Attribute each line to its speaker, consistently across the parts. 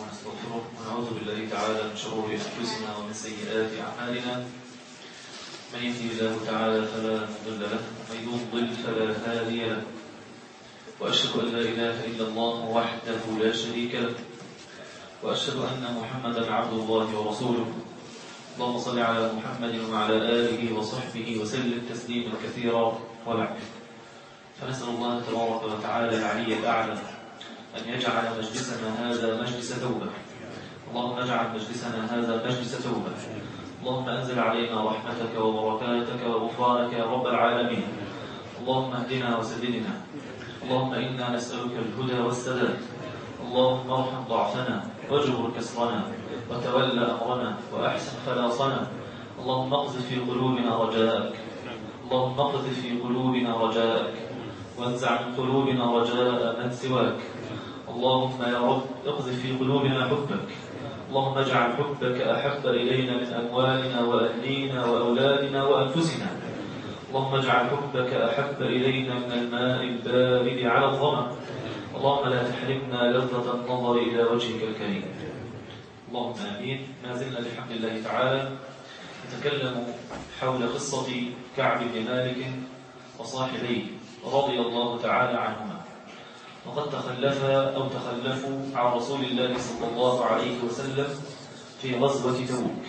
Speaker 1: ونستغفره ونعوذ بالله تعالى من شرور أنفسنا ومن سيئات أعمالنا من يهدي الله تعالى فلا مضل له ومن يضلل فلا هادي له وأشهد أن لا إله إلا الله وحده لا شريك له وأشهد أن محمدا عبد الله ورسوله اللهم صل على محمد وعلى آله وصحبه وسلم تسليما كثيرا وبعد فنسأل الله تبارك وتعالى العلي الأعلى أن يجعل مجلسنا هذا مجلس توبة اللهم اجعل مجلسنا هذا مجلس توبة اللهم أنزل علينا رحمتك وبركاتك وغفرانك يا رب العالمين اللهم اهدنا وسددنا اللهم إنا نسألك الهدى والسداد اللهم ارحم ضعفنا واجبر كسرنا وتول أمرنا وأحسن خلاصنا اللهم اقذف في قلوبنا رجاءك اللهم اقذف في قلوبنا رجاءك وانزع من قلوبنا رجاء من سواك اللهم يا رب اقذف في قلوبنا حبك اللهم اجعل حبك أحب إلينا من أموالنا وأهلينا وأولادنا وأنفسنا اللهم اجعل حبك أحب إلينا من الماء البارد على الظمأ اللهم لا تحرمنا لذة النظر إلى وجهك الكريم اللهم آمين ما زلنا بحمد الله تعالى نتكلم حول قصة كعب بن مالك وصاحبيه رضي الله تعالى عنهما وقد تخلفا أو تخلفوا عن رسول الله صلى الله عليه وسلم في غزوة تبوك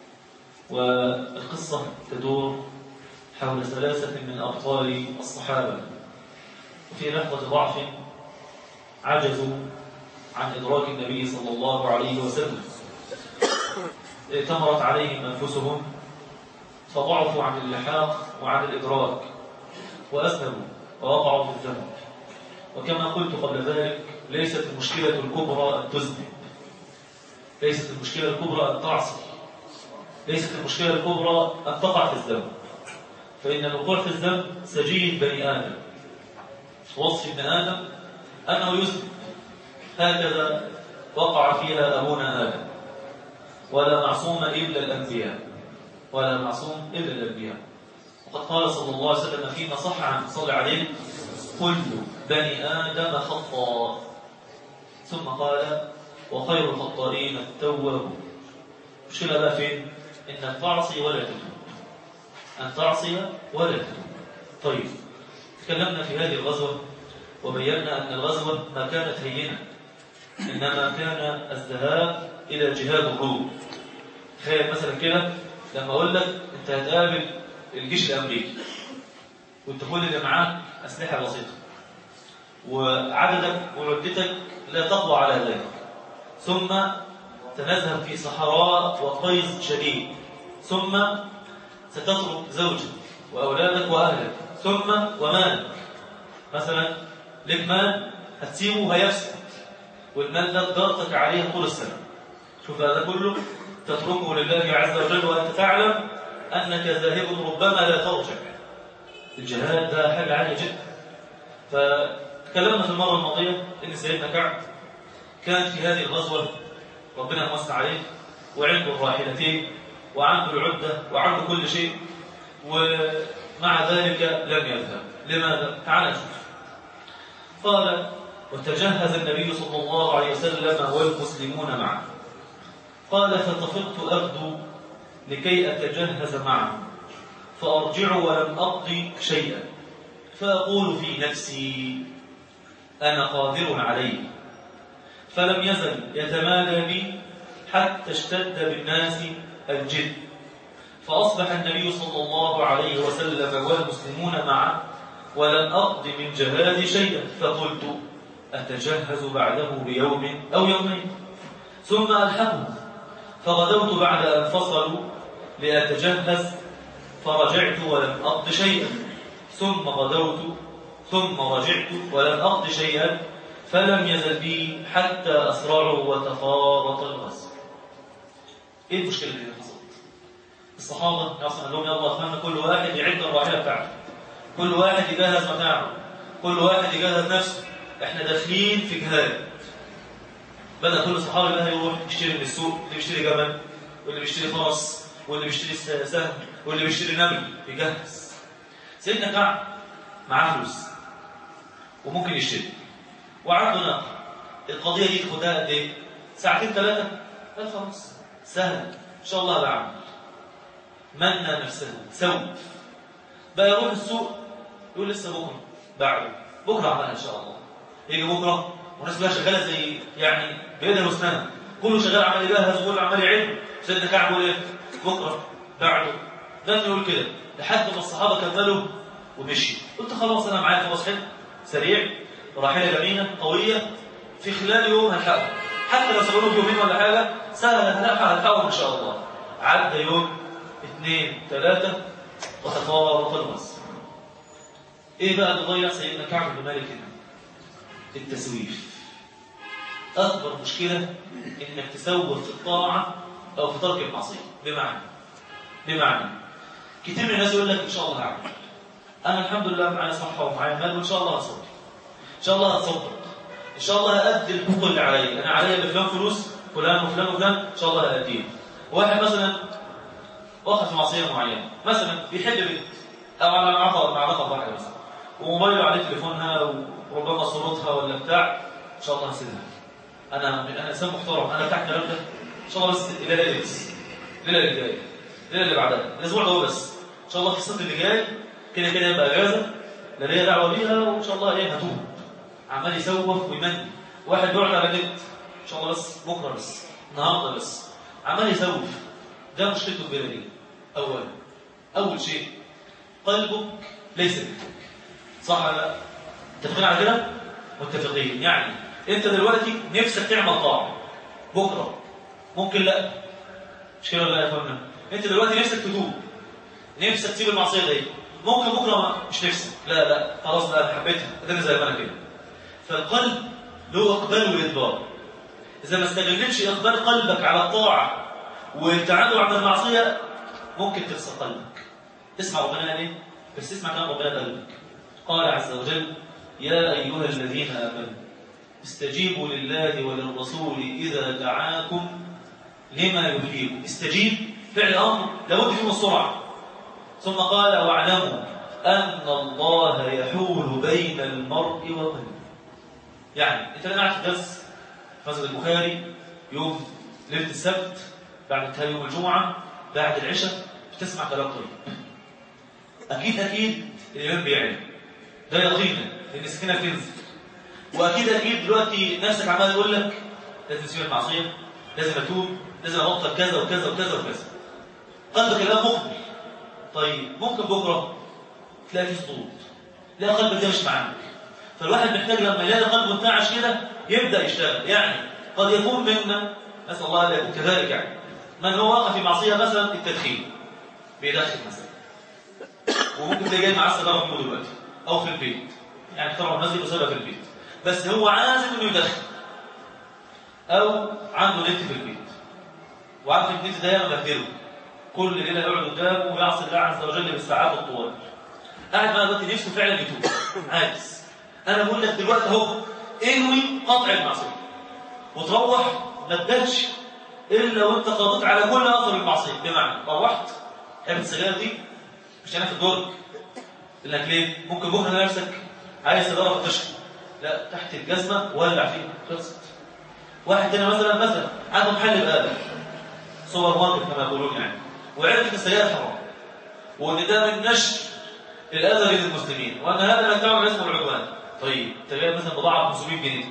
Speaker 1: والقصة تدور حول ثلاثة من أبطال الصحابة وفي لحظة ضعف عجزوا عن إدراك النبي صلى الله عليه وسلم ائتمرت عليهم أنفسهم فضعفوا عن اللحاق وعن الإدراك وأذنبوا ووقعوا في الذنب وكما قلت قبل ذلك ليست المشكلة الكبرى أن تذنب ليست المشكلة الكبرى أن تعصي ليست المشكلة الكبرى أن تقع في الذنب فإن الوقوع في الذنب سجيه بني آدم وصف ابن آدم أنه يذنب هكذا وقع فيها أبونا آدم ولا معصوم إلا الأنبياء ولا معصوم إلا الأنبياء وقد قال صلى الله عليه وسلم فيما صح عن صلى عليه كل بني آدم خطاء ثم قال وخير الخطائين التواب مشكلة بقى فين؟ إنك تعصي ولا تتوب أن تعصي ولا تتوب طيب تكلمنا في هذه الغزوة وبينا أن الغزوة ما كانت هينة إنما كان الذهاب إلى جهاد الروم تخيل مثلا كده لما أقول لك أنت هتقابل الجيش الأمريكي وأنت كل اللي معاك أسلحة بسيطة وعددك وعدتك لا تقوى على ذلك ثم تنذهب في صحراء وقيظ شديد ثم ستترك زوجك وأولادك وأهلك ثم ومالك مثلا لك مال هتسيبه وهيفسد والمال ده ضغطك عليه طول السنة شوف هذا كله تتركه لله عز وجل وأنت تعلم أنك ذاهب ربما لا ترجع الجهاد ده حاجة عالية جدا فتكلمنا في المرة الماضية إن سيدنا كعب كان في هذه الغزوة ربنا موسع عليه وعنده الراحلتين وعنده العدة وعنده كل شيء ومع ذلك لم يذهب لماذا؟ تعال نشوف قال وتجهز النبي صلى الله عليه وسلم والمسلمون معه قال فطفقت أغدو لكي أتجهز معه فأرجع ولم أقضي شيئا فأقول في نفسي أنا قادر عليه فلم يزل يتمادى بي حتى اشتد بالناس الجد فأصبح النبي صلى الله عليه وسلم والمسلمون معه ولم أقض من جهاد شيئا فقلت أتجهز بعده بيوم أو يومين ثم ألحقه فغدوت بعد أن فصلوا لأتجهز فرجعت ولم أقض شيئا ثم غدوت ثم رجعت ولم أقض شيئا فلم يزل بي حتى أسرعوا وتفارط الغزو إيه المشكلة اللي حصلت؟ الصحابة قال لهم يلا أخوانا كل واحد يعد الراحلة بتاعته كل واحد يجهز متاعه كل واحد يجهز نفسه احنا داخلين في جهاد بدأ كل الصحابة بقى يروح يشتري من السوق اللي بيشتري جمل واللي بيشتري فرس واللي بيشتري سهم واللي بيشتري نمل يجهز سيدنا كعب معاه فلوس وممكن يشتري وعنده ناقة القضية دي خدها قد ايه؟ ساعتين ثلاثة لا خلاص سهل إن شاء الله بعمل منى نفسه سوف بقى يروح السوق يقول لسه بكرة بعده بكرة عملها إن شاء الله يجي بكرة والناس كلها شغالة زي يعني بإيدها وأسنانها كله شغال عمال يجهز وكله عمال يعد سيدنا كعب يقول إيه بكرة بعده ده يقول كده لحد ما الصحابة كملوا ومشي قلت خلاص أنا معايا خلاص حلو سريع راحلة جميلة قوية في خلال يوم هلحقه حتى لو سابوا يومين ولا حاجة سهل هلحقها هلحقهم إن شاء الله عدى يوم اثنين ثلاثة وتفاوض الناس ايه بقى اللي ضيع سيدنا كعب بن مالك هنا التسويف اكبر مشكله انك تسوف في الطاعه او في ترك المعصيه بمعنى بمعنى كتير من الناس يقول لك ان شاء الله هعمل انا الحمد لله معايا صحه ومعايا مال وان شاء الله هصدق ان شاء الله هتصدق ان شاء الله هادي الحقوق اللي عليا انا عليا بفلان فلوس فلان وفلان وفلان ان شاء الله هاديه واحد مثلا وقع في معصيه معينه مثلا بيحب بنت او على معرفه معرفه واحده مثلا وموبايله عليه تليفونها وربما صورتها ولا بتاع ان شاء الله هسيبها انا انا انسان محترم انا بتاع الكلام ده ان شاء الله بس الليله اللي بس الليله اللي جايه الليله اللي بعدها الاسبوع ده هو بس ان شاء الله في الصيف اللي جاي كده كده يبقى اجازه لا ليا دعوه بيها وان شاء الله ايه هتوب عمال يسوف ويمني واحد بيقعد على النت ان شاء الله بس بكره بس النهارده بس عمال يسوف ده مشكلته الكبيره دي اولا اول شيء قلبك ليس بك صح ولا لا متفقين على كده متفقين يعني انت دلوقتي نفسك تعمل طاعه بكره ممكن لا مش كده ولا لا يا اخوانا انت دلوقتي نفسك تتوب نفسك تسيب المعصيه دي ممكن بكره مش نفسك لا لا خلاص بقى انا حبيتها اداني زي ما انا كده فالقلب له اقبال وادبار اذا ما استغلتش اقبال قلبك على الطاعه والتعامل عن المعصيه ممكن تخسر قلبك اسمع ربنا ليه بس اسمع كلام ربنا قلبك قال عز وجل يا أيها الذين آمنوا استجيبوا لله وللرسول إذا دعاكم لما يحييكم استجيب فعل أمر لابد فيه من السرعة ثم قال واعلموا أن الله يحول بين المرء وقلبه يعني أنت لما قاعد في درس مسجد البخاري يوم ليلة السبت بعد انتهاء يوم الجمعة بعد العشاء بتسمع كلام طيب أكيد أكيد الإمام بيعلم ده يقينا لان السكينه بتنزل واكيد اكيد دلوقتي نفسك عمال يقول لك لازم تسيب المعصيه لازم اتوب لازم ابطل كذا وكذا وكذا وكذا قلبك الان مقبل طيب ممكن بكره تلاقي في سقوط تلاقي قلبك ده مش معاك فالواحد محتاج لما يلاقي قلبه انتعش كده يبدا يشتغل يعني قد يكون منا نسال الله لا يكون كذلك يعني من هو واقع في معصيه مثلا التدخين بيدخن مثلا وممكن تلاقي جاي معاه سيجاره دلوقتي او في البيت يعني طبعا المسجد يصيبها في البيت بس هو عازم انه يدخن او عنده نت في البيت وعارف النت ده مبهدله كل ليله يقعد قدامه ويعصي الله عز وجل بالساعات الطوال قاعد بقى دلوقتي نفسه فعلا يتوب عايز انا بقول لك دلوقتي اهو انوي قطع المعصيه وتروح ما تباتش الا وانت قاضيت على كل اثر المعصيه بمعنى روحت حبه السجاير دي مش انا في الدرج لك ليه؟ ممكن بكره نفسك عايز سيجاره فتشرب لا تحت الجزمه ولع فيها خلصت واحد هنا مثلا مثلا عنده محل بقاله سوبر ماركت كما يقولون يعني وعرف ان السياره حرام وان ده من نشر الاذى بين المسلمين وان هذا لا تعمل اسمه العدوان طيب انت جايب مثلا بضاعه ب 500 جنيه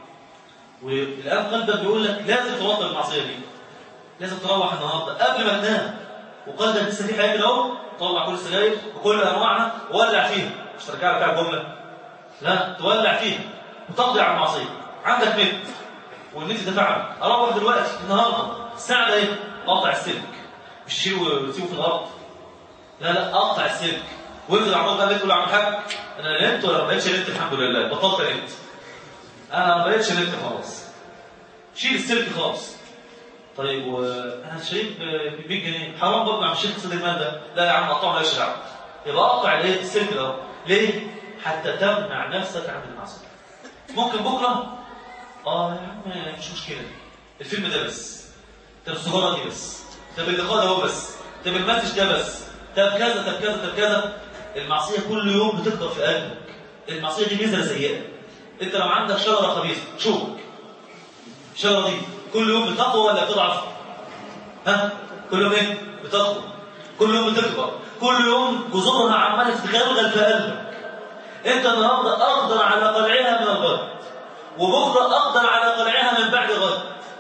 Speaker 1: والان قلبك بيقول لك لازم تبطل المعصيه دي لازم تروح النهارده قبل ما تنام وقلبك لسه في حاجه اهو طلع كل السجاير وكل انواعها وولع فيها مش ترجع لك جمله لا تولع فيها وتقضي على المعصيه عندك نت والنت ده فعلا اروح دلوقتي النهارده الساعه ده اقطع السلك مش تشيله وتسيبه في الارض لا لا اقطع السلك وانزل عمال بقى تقول عم حاج انا نمت ولا ما بقتش نمت الحمد لله بطلت نمت انا ما بقتش نمت خلاص شيل السلك خالص طيب وانا شايف ب 100 جنيه حرام برضه عم الشيخ قصد المال ده لا يا عم قطعه مالكش دعوه يبقى اقطع الايه السلك ده ليه؟ حتى تمنع نفسك عن المعصيه ممكن بكره اه يا عم مش مشكله الفيلم ده بس طب السجاره دي بس طب اللقاء ده هو بس طب المسج ده بس طب كذا طب كذا طب كذا المعصيه كل يوم بتكتر في قلبك المعصيه دي ميزه سيئه انت لو عندك شجره خبيثه شوك الشجرة دي كل يوم بتقوى ولا بتضعف ها كل يوم ايه بتقوى كل يوم بتكبر كل يوم جذورها عماله تتغلغل في قلبك انت النهارده اقدر على قلعها من الغد وبكره اقدر على قلعها من بعد غد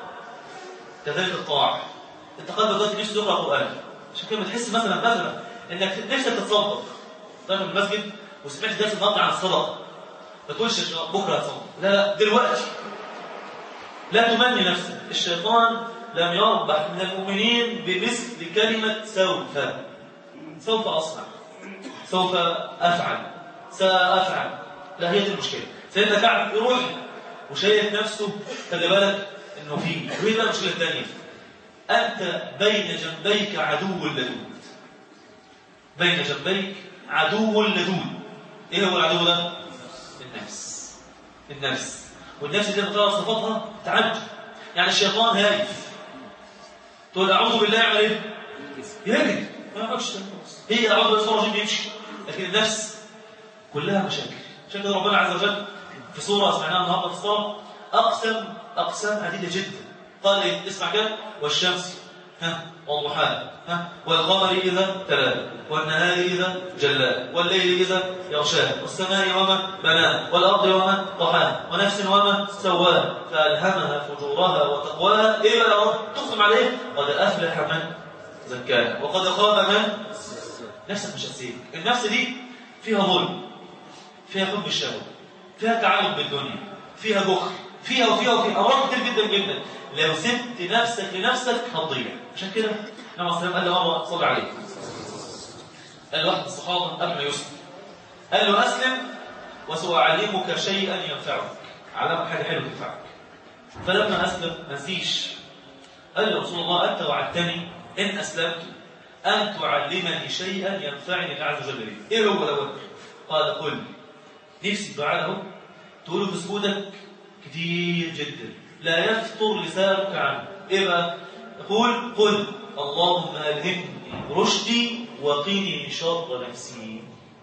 Speaker 1: كذلك الطاعه انت قلبك دلوقتي نفسه يقرا قران عشان كده بتحس مثلا مثلا انك نفسك تتصدق طيب في المسجد وسمعت درس النهارده عن الصدقه ما تقولش بكره هتصدق لا لا دلوقتي لا تمني نفسك الشيطان لم يربح من المؤمنين بمثل كلمة سوف سوف أصنع سوف أفعل سأفعل لا هي دي المشكلة سيدنا كعب يروح وشايف نفسه خلي بالك انه فيه وهي بقى المشكلة الثانية أنت بين جنبيك عدو لدود بين جنبيك عدو لدود ايه هو العدو ده؟ النفس النفس والنفس دي بتعرف صفاتها تعجب يعني الشيطان هايف تقول اعوذ بالله يعمل ايه؟ يهجد ما يعرفش هي اعوذ بالله الرجيم يمشي لكن النفس كلها مشاكل عشان كده ربنا عز وجل في سوره سمعناها النهارده في الصلاه اقسم اقسام عديده جدا قال ايه؟ اسمع كده والشمس ها والضحى ها والقمر اذا تلاه والنهار اذا جلاه والليل اذا يغشاه والسماء وما بناه والارض وما طحاه ونفس وما سواه فالهمها فجورها وتقواها ايه بقى اهو تقسم على ايه قد افلح من زكاها وقد خاب من نفسك مش هتسيبك النفس دي فيها ظلم فيها حب الشهوه فيها تعلق بالدنيا فيها بخل فيها وفيها وفيها امراض كتير جدا جدا لو سبت نفسك لنفسك هتضيع عشان كده النبي عليه الصلاه قال له مره صلى عليه قال واحد الصحابه قبل ما يسلم قال له اسلم وساعلمك شيئا ينفعك علمك حاجه حلوه تنفعك فلما اسلم ما نسيش قال له رسول الله انت وعدتني ان اسلمت ان تعلمني شيئا ينفعني الله عز وجل به ايه هو دوت قال قل نفسي الدعاء له تقوله في سجودك كتير جدا لا يفتر لسانك عنه ايه بقى يقول قل اللهم الهمني رشدي وقني شر نفسي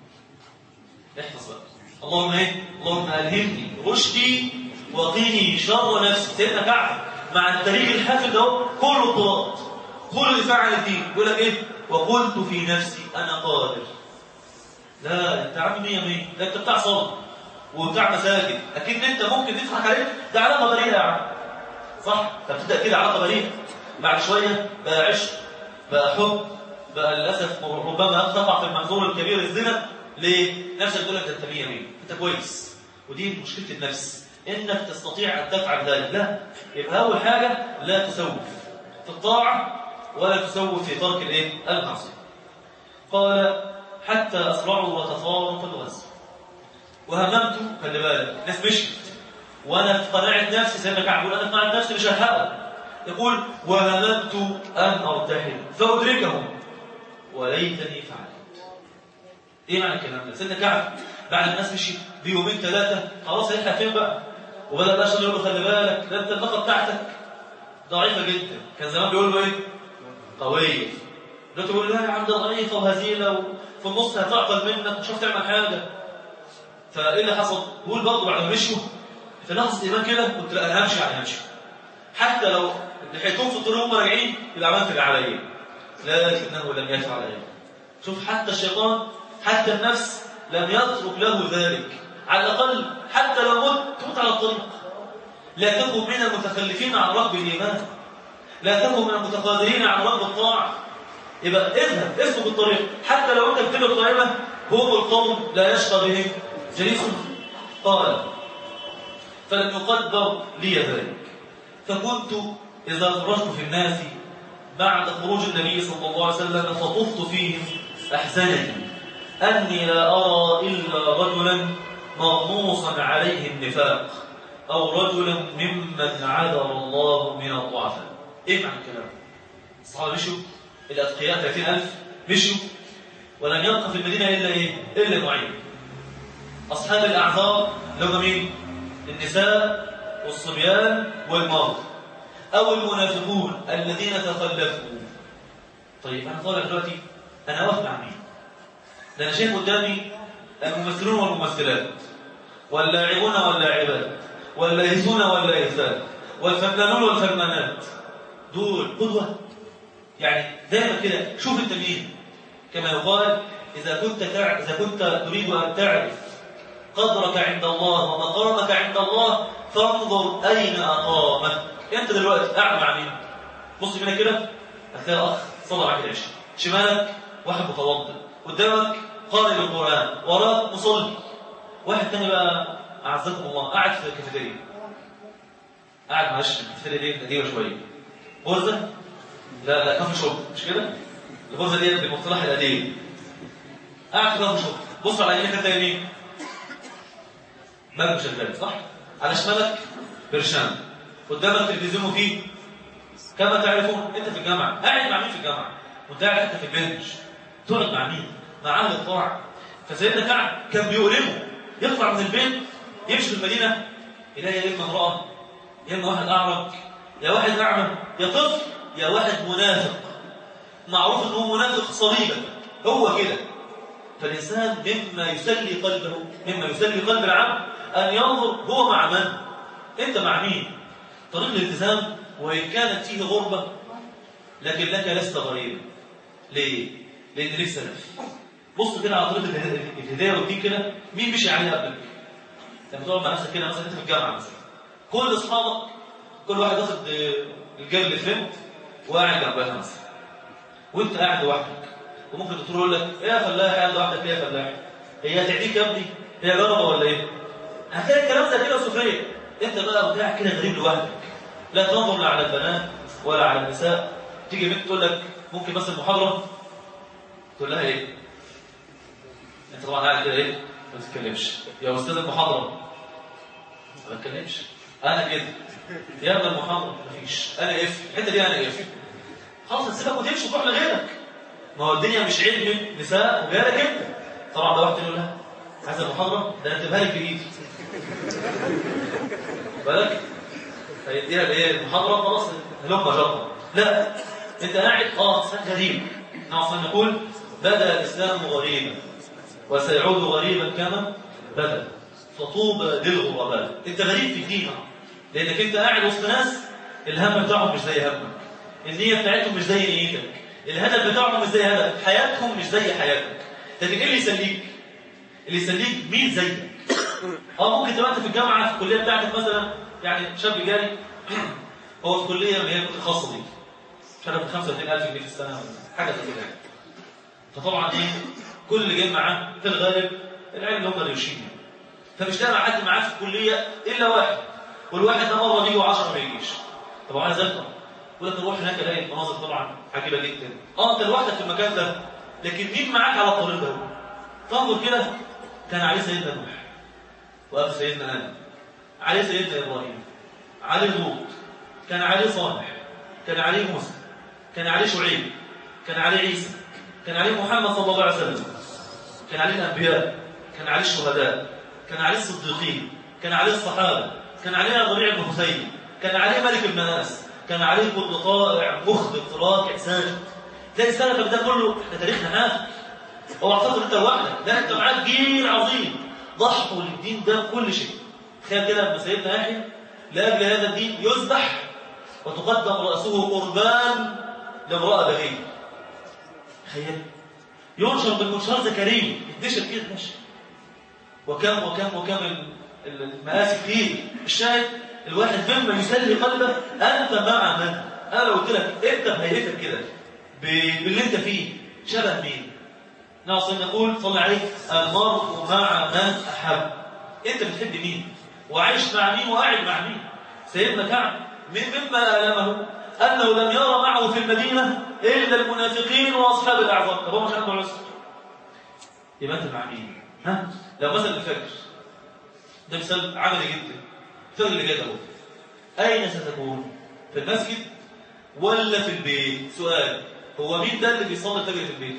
Speaker 1: احفظ بقى اللهم ايه اللهم الهمني رشدي وقني شر نفسي سيدنا كعب مع التاريخ الحافل ده كله اضطراب كله دفاع عن الدين يقول لك ايه وقلت في نفسي انا قادر لا انت عم مية مية ده انت بتاع صلاه وبتاع مساجد اكيد انت ممكن تضحك عليك ده علاقه بريئه يا عم صح فبتبدا كده علاقه بريئه بعد شويه بقى عشق بقى حب بقى للاسف ربما تقع في المنظور الكبير الزنا ليه نفسك تقول لك انت 100 100 انت كويس ودي مشكله النفس انك تستطيع ان تفعل ذلك لا يبقى اول حاجه لا تسوف في الطاعه ولا تسوف في ترك الايه المعصيه قال حتى اسرعوا وتطاروا في الغزو وهممت خلي بالك الناس مشيت وانا في قناعه نفسي سيدنا كعب يقول انا في قناعه نفسي مش هلحقهم يقول وهممت ان ارتحل فادركهم وليتني فعلت ايه معنى الكلام ده سيدنا كعب بعد الناس مشي بيومين ثلاثه خلاص هيلحق فين بقى وبدا بقى يقول له خلي بالك ده انت النقطه بتاعتك ضعيفه جدا كان زمان بيقول له ايه قويه دلوقتي بيقول له لا يا عم ده ضعيفه وهزيله وفي النص هتعطل منك مش هتعرف تعمل حاجه فايه اللي حصل؟ بقول برضه بعد ما مشوا في لحظه ايمان كده قلت لا انا همشي يعني همشي حتى لو لحقتهم في الطريق وهم راجعين يبقى عملت اللي عليا لكنه لم يفعل ايه شوف حتى الشيطان حتى النفس لم يترك له ذلك على الاقل حتى لو مت تموت على الطريق لا تكن من المتخلفين عن رغب الايمان لا تكن من المتقادرين عن رغب الطاعه يبقى اذهب اسلك الطريق حتى لو انت بتبقى الطائمه هم القوم لا يشقى بهم جليسهم قال فلم يقدر لي ذلك فكنت إذا خرجت في الناس بعد خروج النبي صلى الله عليه وسلم فطفت فيهم أحزنني أني لا أرى إلا رجلا مغموصا عليه النفاق أو رجلا ممن عذر الله من الضعفاء إيه معنى الكلام؟ الصحابة مشوا الأتقياء 30000 مشوا ولم يبقى في المدينة إلا إيه؟ إلا نوعين أصحاب الأعذار اللي هم مين؟ النساء والصبيان والمرض أو المنافقون الذين تخلفوا طيب أنا طالع دلوقتي أنا واقف مع مين؟ ده أنا شايف قدامي الممثلون والممثلات واللاعبون واللاعبات واللاهزون واللاهزات والفنانون والفنانات دول قدوة يعني دايما كده شوف انت مين كما يقال إذا كنت تع... إذا كنت تريد أن تعرف قدرك عند الله ومقامك عند الله فانظر أين أقامك أنت دلوقتي قاعد مع مين؟ بص هنا كده هتلاقي أخ صلى معاك العشاء شمالك واحد متوضئ قدامك قارئ القرآن وراك مصلي واحد تاني بقى أعزكم الله قاعد في الكافيتيريا قاعد معلش في الكافيتيريا دي قديمة شوية غرزة لا لا كافي شوب مش كده الغرزة دي بالمصطلح القديم قاعد في كافي شوب بص على يمينك انت يمين مالك شغال صح على شمالك برشام قدامك تلفزيون وفيه كما تعرفون انت في الجامعه قاعد مع مين في الجامعه وانت قاعد حتى في البنش تقعد مع مين مع اهل الطاعه فسيدنا كعب كان بيؤلمه يطلع من البيت يمشي في المدينه يلاقي يا اما امراه يا اما واحد اعرج يا واحد اعمى يا طفل يا واحد منافق معروف ان هو منافق صليبا هو كده فالإنسان مما يسلي قلبه مما يسلي قلب العبد أن ينظر هو مع من أنت مع مين طريق الالتزام وإن كانت فيه غربة لكن لك لست غريبا ليه؟ لأن ليك سلف بص كده على طريق الهداية والدين كده مين مشي عليها قبلك؟ لما تقعد مع نفسك كده مثلا أنت في الجامعة مثلا كل أصحابك كل واحد واخد الجبل اللي فهمت وقاعد جنبها مثلا وأنت قاعد لوحدك وممكن الدكتور يقول لك ايه يا فلاح قاعد لوحدك ليه يا فلاح هي هتعديك يا ابني هي جربه ولا ايه هتلاقي الكلام زي كده سخريه انت بقى قاعد كده غريب لوحدك لا تنظر لا على البنات ولا على النساء تيجي بنت تقول لك ممكن مثلا محاضره تقول لها ايه انت طبعا قاعد كده ايه ما تتكلمش يا استاذ المحاضره ما بتكلمش انا كده يا ابن المحاضره مفيش انا اف الحته دي انا اف خلاص هتسيبك وتمشي وتروح لغيرك ما هو الدنيا مش علم نساء وجالك انت طبعا ده واحد يقول لها عايز المحاضره ده انا لك بايدي بالك فيديها بايه المحاضره خلاص هلم جرب لا انت قاعد اه انسان غريب نعم نقول بدا الاسلام غريبا وسيعود غريبا كما بدا فطوبى للغرباء انت غريب في الدين لانك انت قاعد وسط ناس الهم بتاعهم مش زي همك النيه بتاعتهم مش زي نيتك الهدف بتاعهم مش زي هدف حياتهم مش زي حياتك لكن ايه اللي يسليك اللي يسليك مين زيك اه ممكن تبقى انت في الجامعه في الكليه بتاعتك مثلا يعني شاب جاري هو في كليه اللي هي الخاصه دي مش عارف 35000 جنيه في السنه ولا حاجه زي كده فطبعا ايه كل اللي جاي معاه في الغالب العيال اللي هم الريوشين فمش لاقي حد معاه في الكليه الا واحد والواحد ده مره بيجي و10 ما يجيش طب انا زلطه يقول لك نروح هناك الاقي المناظر طبعا عجيبه جدا اه انت لوحدك في المكان ده لكن مين معاك على الطريق ده تنظر كده كان عليه سيدنا نوح وابو سيدنا ادم عليه سيدنا ابراهيم عليه لوط كان عليه صالح كان عليه موسى كان عليه شعيب كان عليه عيسى كان عليه محمد صلى الله عليه وسلم كان عليه الانبياء كان عليه الشهداء كان عليه الصديقين كان عليه الصحابه كان عليه ضريع بن حسين كان عليه ملك الناس كان عليه كل طائع مخبط راكع ساجد تلاقي سنتك ده كله احنا تاريخنا معاك هو اعتقد انت لوحدك لا انت معاك جيل عظيم ضحوا للدين ده كل شيء تخيل كده لما سيدنا يحيى لاجل هذا الدين يذبح وتقدم راسه قربان لامراه بغيه تخيل ينشر بالمنشار زكريا يتنشر كده ماشي وكم وكم وكم المآسي كتير الشاهد الواحد مما يسلي قلبه أنت مع من أنا لو قلت لك أنت بهيئتك كده باللي أنت فيه شبه مين نعصي نقول صلى عليه المرء مع من أحب أنت بتحب مين وعايش مع مين وقاعد مع مين سيدنا كعب من مما ألمه أنه لم يرى معه في المدينة إلا المنافقين وأصحاب الأعظم طب هو مش عنده عسر يبقى أنت مع مين ها لو مثلا الفجر ده مثال عملي جدا الفجر اللي جاي اهو أين ستكون في المسجد ولا في البيت سؤال هو مين ده اللي بيصلي الفجر في البيت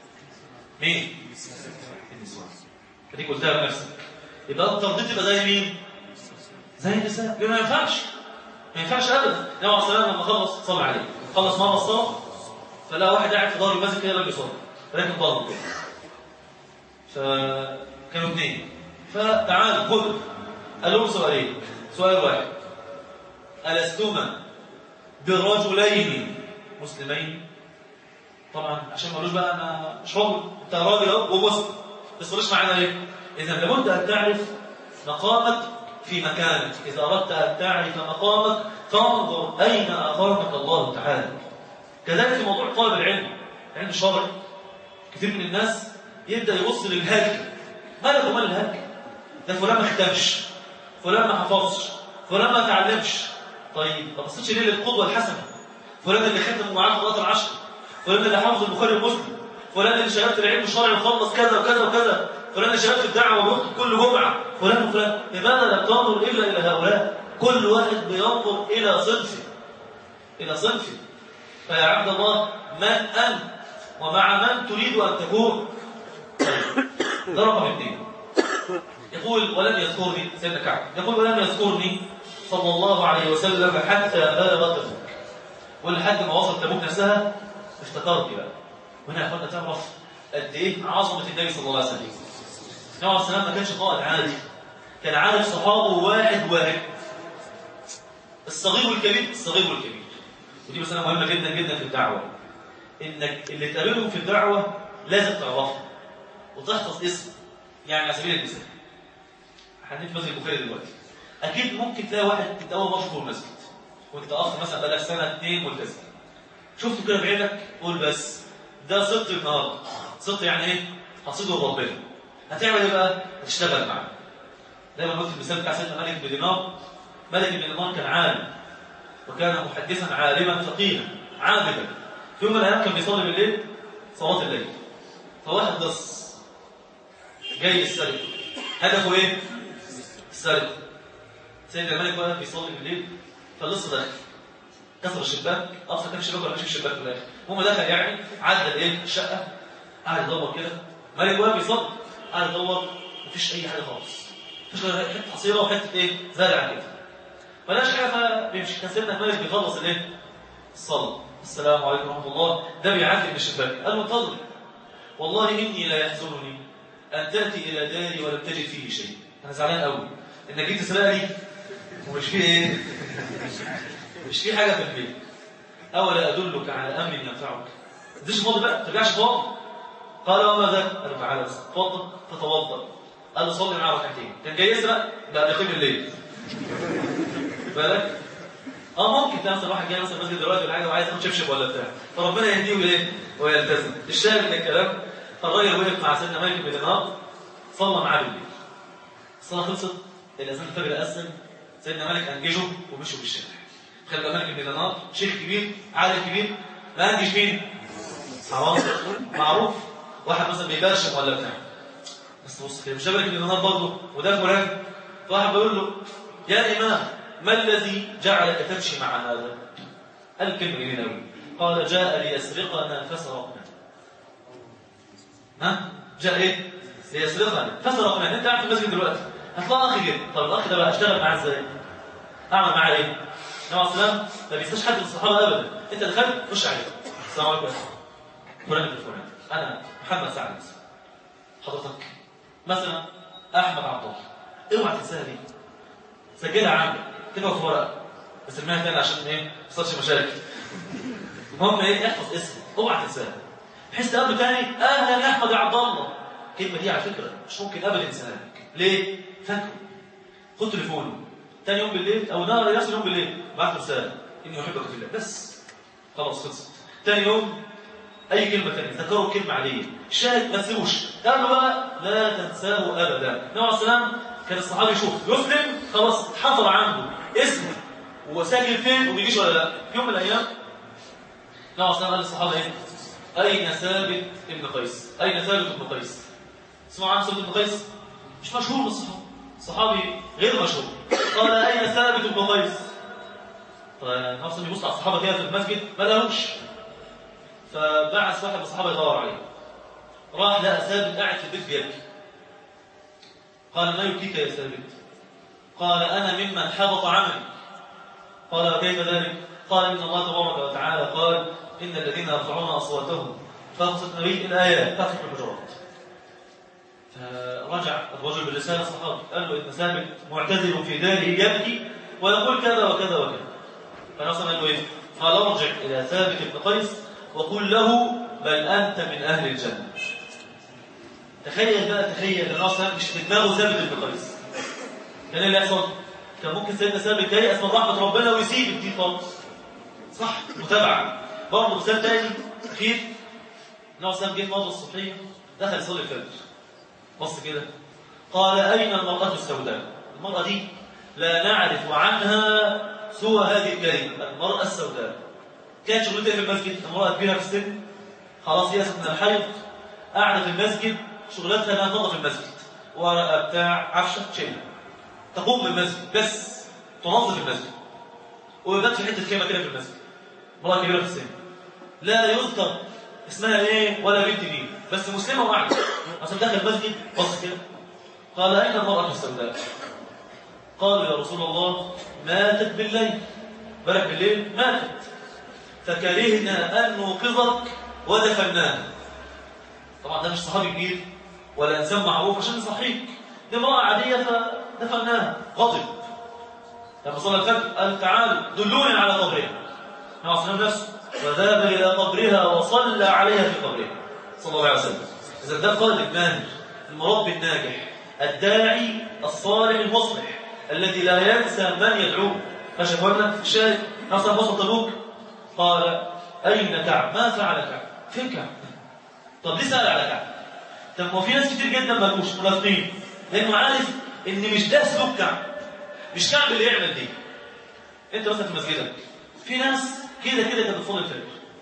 Speaker 1: مين النسوان اديك قلتها بنفسك يبقى انت ترضيت تبقى زي مين زي النساء ما ينفعش ما ينفعش ابدا النبي عليه الصلاه لما خلص صلى عليه خلص مره الصلاه فلا واحد قاعد في دار المسجد كده بيصلي راكب ظهره كده فكانوا اثنين فتعالوا خد قال لهم سؤالين سؤال واحد ألستما برجلين مسلمين طبعا عشان ما بقى انا شغل انت راجل اهو ومسلم بس مش معانا ايه اذا لابد ان تعرف مقامك في مكانك اذا اردت ان تعرف مقامك فانظر اين اقامك الله تعالى كذلك في موضوع طالب العلم علم الشرع كثير من الناس يبدا يبص للهلك مالك ومال الهلك ده فلان ما ختمش فلان ما حفظش فلان ما تعلمش طيب ما بصيتش ليه للقدوه الحسنه فلان اللي ختم معاه قراءه العشر فلان اللي حافظ البخاري ومسلم فلان اللي شغال في العلم الشرعي وخلص كذا وكذا وكذا فلان اللي شغال في الدعوه وبيخطب كل جمعه فلان وفلان لماذا لا تنظر الا الى هؤلاء كل واحد بينظر الى صنفه الى صنفه فيا عبد الله من انت ومع من تريد ان تكون ده رقم اثنين يقول ولم يذكرني سيدنا كعب يقول ولم يذكرني صلى الله عليه وسلم حتى بلغ تبوك ولحد ما وصل تبوك نفسها افتكرت بقى وهنا يا اخوانا تعرف قد ايه عظمه النبي صلى الله عليه وسلم النبي عليه السلام ما كانش قائد عادي كان عارف صحابه واحد واحد الصغير والكبير الصغير والكبير ودي مسألة مهمة جدا جدا في الدعوة انك اللي تقابلهم في الدعوة لازم تعرفه وتحفظ اسمه يعني على سبيل المثال هندي في مسجد البخاري دلوقتي اكيد ممكن تلاقي واحد انت اول مره تشوفه المسجد وانت اخ مثلا بقالك سنه اثنين ملتزم شفته كده بعينك قول بس ده صدق النهارده صدق يعني ايه هصيده ربنا هتعمل ايه بقى هتشتغل معاه دايما قلت المثال بتاع سيدنا مالك بن دينار مالك بن دينار كان عالم وكان محدثا عالما فقيها عابدا في يوم من الايام كان بيصلي بالليل صلاه الليل فواحد لص جاي السرقه هدفه ايه السرقه سيدنا مالك واقف بيصلي بالليل فاللص دخل كسر الشباك اصلا كان الشباك ولا مش الشباك في الاخر المهم دخل يعني عدى الايه الشقه قعد يدور كده مالك واقف بيصلي قعد يدور مفيش اي حاجه خالص مفيش غير حته حصيره وحته ايه زرع كده ملاش حاجه فبيمشي كان سيدنا مالك بيخلص الايه الصلاه السلام عليكم ورحمه الله ده بيعدي من الشباك قال له انتظر والله اني لا يحزنني ان تاتي الى داري ولم تجد فيه شيء انا زعلان قوي انك جيت تسرقني ومش فيه ايه مش في حاجه في البيت اولا ادلك على امر ينفعك تديش فاضي بقى ما ترجعش فاضي قال وما ذا قال له تعالى بس اتفضل فتوضا قال له صلي معاه ركعتين كان جاي يسرق بقى بيقيم الليل بالك اه ممكن تلاقي مثلا واحد جاي مثلا مسجد دلوقتي ولا حاجه وعايز ياخد شبشب ولا بتاع فربنا يهديه وايه ويلتزم الشاهد من الكلام فالراجل وقف مع سيدنا مالك بن دينار صلى معاه بالليل الصلاه خلصت الاذان الفجر اذن سيدنا مالك انجزه ومشوا بالشارع خلي بالك مالك بن دينار شيخ كبير عالم كبير لا انجز مين حرام معروف واحد مثلا بيبرشم ولا بتاع بس بص كده مش مالك بن دينار برضه وده فلان فواحد بيقول له يا امام ما الذي جعلك تمشي مع هذا قال كلمه جميله قوي قال جاء ليسرقنا فسرقنا ها جاء ايه ليسرقنا فسرقنا انت قاعد في المسجد دلوقتي هتلاقي اخي كده طب الاخ ده بقى اشتغل معاه ازاي اعمل معاه ايه النبي عليه السلام ما بيستاش حد من الصحابه ابدا انت دخلت خش عليه السلام عليكم فلان ابن فلان انا محمد سعد حضرتك مثلا احمد عبد الله اوعى تنساها دي سجلها عندك كده في ورقه بس ارميها تاني عشان ايه ما يحصلش مشاكل المهم ايه احفظ اسمه اوعى تنساها بحيث تقابله تاني اهلا يا احمد يا عبد الله الكلمه دي على فكره مش ممكن ابدا انساها ليه فاكره خد تليفونه تاني يوم بالليل او نهار يصل يوم بالليل بعت له رساله اني احبك في الله بس خلاص خلصت تاني يوم اي كلمه ثانيه ذكروا كلمه عليه الشاهد ما تسيبوش قال له بقى لا تنساه ابدا النبي عليه السلام كان الصحابي يشوف يسلم خلاص اتحفظ عنده اسمه هو ساكن فين وما بيجيش ولا لا في يوم من الايام النبي عليه السلام قال للصحابه ايه اين ثابت ابن قيس اين ثابت ابن قيس اسمعوا عن ثابت ابن قيس مش مشهور بالصحابه صحابي غير مشهور قال اين ثابت ابن قيس فنفسه يبص على الصحابه كده في المسجد ما لقوش فبعث واحد من الصحابه يدور عليه راح لقى ثابت قاعد في البيت بيبكي قال ما يبكيك يا ثابت قال انا ممن حبط عملي قال وكيف ذلك قال ان الله تبارك وتعالى قال ان الذين يرفعون اصواتهم فوق النبي الايات فتح الحجرات فرجع الرجل بالرساله الصحابي قال له ان ثابت معتذر في داره يبكي ويقول كذا وكذا وكذا فالنبي صلى الله عليه وسلم قال له ايه قال ارجع الى ثابت بن قيس وقل له بل انت من اهل الجنه تخيل بقى تخيل ان النبي صلى الله عليه وسلم مش في دماغه ثابت بن قيس كان ايه اللي يحصل كان ممكن سيدنا ثابت ييأس من رحمه ربنا ويسيب الدين خالص صح متابعه برضه مثال تاني اخير النبي صلى الله عليه وسلم جه في مرة الصبحيه دخل يصلي الفجر بص كده قال أين المرأة السوداء المرأة دي لا نعرف عنها سوى هذه الكلمة المرأة السوداء كانت شغلتها في المسجد امرأة كبيرة في السن خلاص يأست من الحيض قاعدة في المسجد شغلتها انها تنظف المسجد ورقة بتاع عفشة تشيلها تقوم بالمسجد بس تنظف المسجد وبدأت في حتة كلمة كده في المسجد امرأة كبيرة في السن لا يذكر اسمها ايه ولا بنت مين بس مسلمة وقاعدة عشان داخل المسجد بص كده قال أين المرأة السوداء قالوا يا رسول الله ماتت بالليل بلح بالليل ماتت فكرهنا أن نوقظك ودفناها طبعا ده مش صحابي كبير ولا إنسان معروف عشان يصحيك دي امرأة عادية فدفناها غضب لما صلى الفجر قال تعالوا دلوني على قبرها نعم صلى نفسه وذهب إلى قبرها وصلى عليها في قبرها صلى الله عليه وسلم إذا ده قال الماهر المربي الناجح الداعي الصالح المصلح الذي لا ينسى من يدعوه ماشي اخوانا الشاهد نصر وسط تبوك قال اين كعب ما فعل كعب فين كعب طب ليه سال على كعب طب ما في ناس كتير جدا مالوش منافقين لانه عارف ان مش ده سلوك كعب مش كعب اللي يعمل دي انت مثلا في مسجدك في ناس كده كده كانت بتصلي الفجر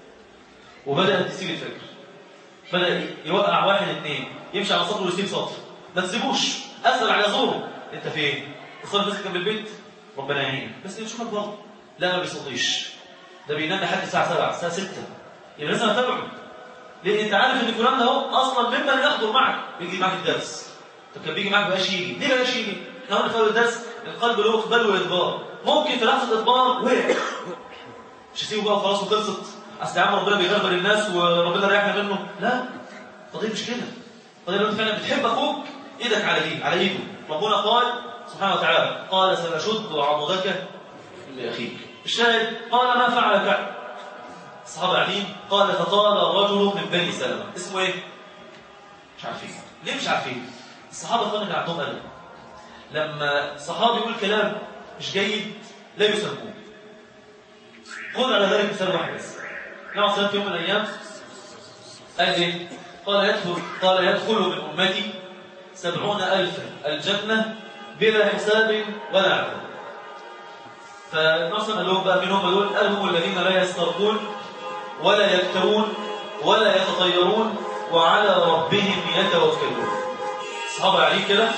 Speaker 1: وبدات تسيب الفجر بدا يوقع واحد اثنين يمشي على سطر ويسيب سطر ما تسيبوش اسال على زوره انت فين تصلي بس كان بالبيت ربنا يعينك بس يشوفك برضه لا ما بيصليش ده بينام لحد الساعه 7 الساعه 6 يبقى لازم اتابعه لان انت عارف ان فلان ده اهو اصلا ممن يحضر معك بيجي معاك الدرس طب كان بيجي معاك بقاش يجي ليه بقاش يجي احنا قلنا في اول الدرس القلب له اقبال وادبار ممكن في لحظه ادبار وقع مش هسيبه بقى خلاص وخلصت اصل يا عم ربنا بيغفر الناس وربنا ريحنا منه لا القضيه مش كده القضيه لو انت فعلا بتحب اخوك ايدك على ايده على ايده ربنا قال سبحانه وتعالى قال سنشد عضدك لاخيك الشاهد قال ما فعل كعب الصحابه قاعدين قال فقال رجل من بني سلمة اسمه ايه مش عارفين ليه مش عارفين الصحابه كانوا كان عندهم قلب لما صحابي يقول كلام مش جيد لا يسموه خذ على ذلك مثال واحد بس نعم صلاه يوم من الايام قال ايه قال يدخل قال يدخل من امتي سبعون ألفا الجنة بلا حساب ولا عذاب فنصر قال لهم بقى منهم دول قال هم الذين لا يسترقون ولا يكترون ولا يتطيرون وعلى ربهم يتوكلون الصحابة عليه كده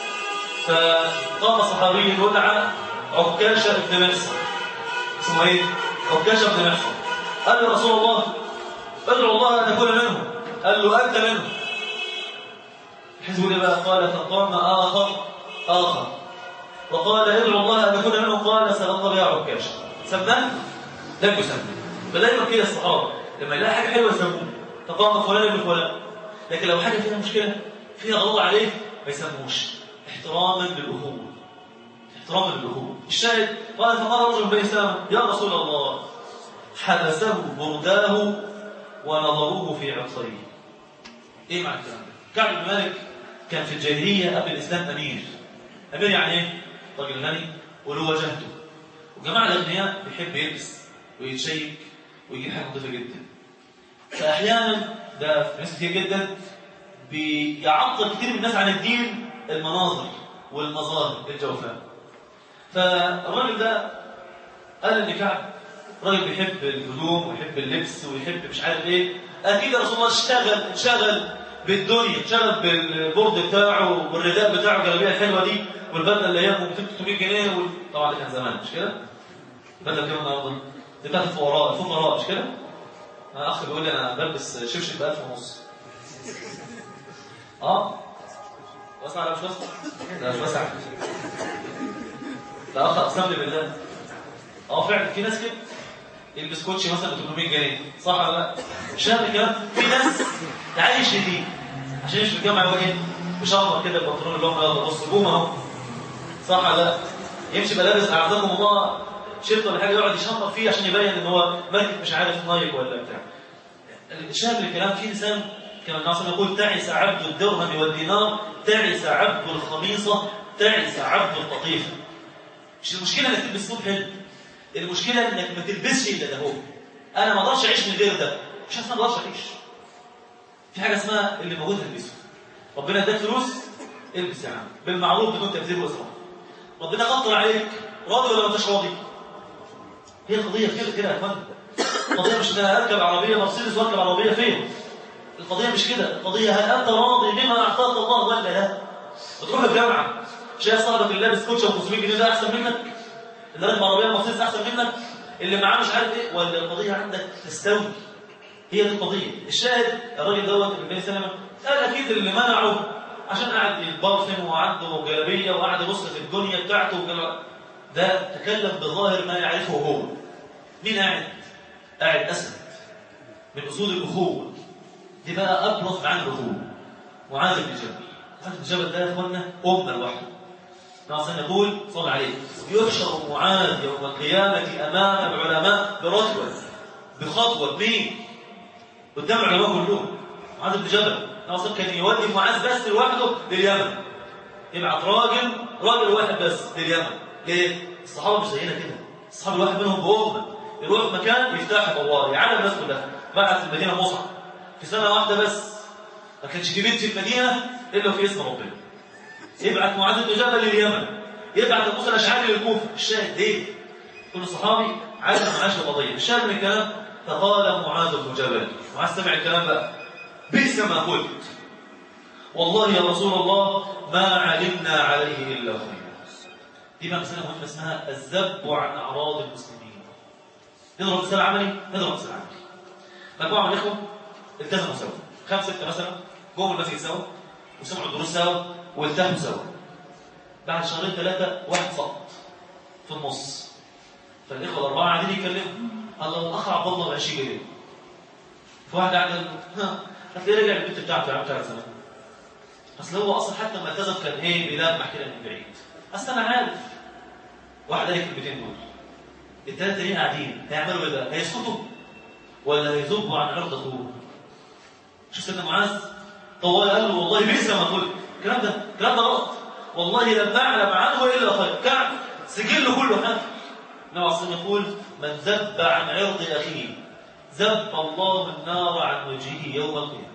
Speaker 1: فقام صحابي يدعى عكاشة بن محصن اسمه ايه؟ عكاشة بن محصن قال له رسول الله ادعو الله أن تكون منهم قال له أنت منهم حزب بقى قال فقام آخر آخر وقال ادعو الله أن تكون منهم قال سنقضى بها عكاشة سماه لم يسمى فدايما كده الصحابة لما يلاقي حاجة حلوة يسموه فقام فلان ابن فلان لكن لو حاجة فيها مشكلة فيها غلط عليه ما يسموش احتراما للأخوة احتراما للأخوة الشاهد قال فقال رجل بن سلمة يا رسول الله حبسه برداه ونظروه في عصيه ايه معنى الكلام ده كعب بن مالك كان في الجاهليه قبل الاسلام امير امير يعني ايه راجل غني وله وجهته وجماعه الاغنياء بيحب يلبس ويتشيك ويجيب حاجه نظيفه جدا فاحيانا ده في ناس كتير جدا بيعطل كتير من الناس عن الدين المناظر والمظاهر الجوفاء فالراجل ده قال ان كعب راجل بيحب الهدوم ويحب اللبس ويحب مش عارف ايه اكيد رسول الله اشتغل انشغل بالدنيا انشغل بالبورد بتاعه والرداء بتاعه الجلابيه الحلوه دي والبدله اللي هي ب 300 جنيه وال... طبعا ده كان زمان مش كده؟ البدله كام النهارده؟ دي بتاعت الفقراء الفقراء مش كده؟ انا اخ بيقول لي انا بلبس شبشب ب 1000 ونص اه واسع ولا مش واسع؟ لا مش واسع لا اخ اقسم لي بالله اه فعلا في ناس كده يلبس كوتشي مثلا ب 800 جنيه صح ولا لا؟ شاب الكلام في ناس تعالي شديد عشان يشوف الجامعه هو ايه؟ مشمر كده البنطلون اللي هم يلا بص بوم اهو صح ولا لا؟ يمشي بلابس اعزكم الله شركه ولا حاجه يقعد يشمر فيه عشان يبين ان هو مركب مش عارف نايك ولا بتاع الشاهد الكلام في انسان كما الناصر يقول تعس عبد الدرهم والدينار تعس عبد الخميصه تعس عبد القطيفه مش المشكله انك تلبس ثوب حلو المشكله انك ما تلبسش الا ده هو انا ما اقدرش اعيش من غير ده مش اسمها ما اقدرش اعيش في حاجه اسمها اللي موجود البسه ربنا اداك فلوس البس يا عم بالمعروف بدون تبذير واسراف ربنا قطر عليك راضي ولا ما انتش راضي هي القضيه كده كده يا اخوان القضيه مش انا اركب عربيه مرسيدس واركب عربيه فين القضيه مش كده القضيه هل انت راضي بما اعطاك الله ولا لا وتروح الجامعه شايف صاحبك اللي لابس كوتشه و500 جنيه ده احسن منك اللي راكب عربيه مرسيدس احسن منك اللي معاه مش عارف ايه ولا القضيه عندك تستوي هي دي القضيه الشاهد الراجل دوت النبي صلى الله عليه وسلم قال اكيد اللي منعه عشان قاعد يتبرفن وعنده جلابيه وقاعد يبص في الدنيا بتاعته وكلا ده تكلم بظاهر ما يعرفه هو مين قاعد؟ قاعد اسد من اصول الاخوه دي بقى ابرز عن الاخوه معاذ بن جبل معاذ بن جبل ده يا اخوانا امه لوحده ناصر يقول صل عليه يحشر معاذ يوم القيامه امام العلماء برجوه بخطوه مين؟ قدام العلماء كلهم معاذ بن جبل ناصر كان يودي معاذ بس لوحده لليمن يبعت راجل راجل واحد بس لليمن ليه؟ الصحابه مش زينا كده الصحابه الواحد منهم بأمة يروح مكان يفتح دوار يعلم الناس كلها بعت في المدينه مصعب في سنه واحده بس ما كانش في بنت في المدينه الا في اسم ربنا يبعت معاذ بن جبل لليمن يبعت ابو موسى الاشعري للكوفه الشاهد ليه؟ كل صحابي عارف معاش القضيه الشاهد من الكلام فقال معاذ بن جبل معاذ سمع الكلام بقى بئس ما قلت والله يا رسول الله ما علمنا عليه الا خيرا دي بقى مساله مهمه اسمها الذب عن اعراض المسلمين نضرب مثال عملي نضرب مثال عملي مجموعه من الاخوه التزموا سوا خمسه سته مثلا جم المسجد سوا وسمعوا الدروس سوا والتهموا سوا بعد شهرين ثلاثه واحد سقط في النص فالاخوه الاربعه قاعدين يتكلموا الله الاخ عبد الله ما بقاش يجي فواحد قاعد قال ها هتلاقيه رجع البيت بتاعته يا عم ثلاث سنوات اصل هو اصلا حتى لما التزم كان ايه بيلمح كده من بعيد اصل انا عارف واحد قال الكلمتين دول الثلاثه ليه قاعدين هيعملوا ايه بقى؟ هيسكتوا ولا هيذبوا عن عرض اخوه؟ شوف سيدنا معاذ طوال قال له والله بئس ما قلت الكلام ده الكلام ده غلط والله لم نعلم عنه الا خير كعب سجله كله حاجه النبي عليه يقول من ذب عن عرض اخيه ذب الله النار عن وجهه يوم القيامه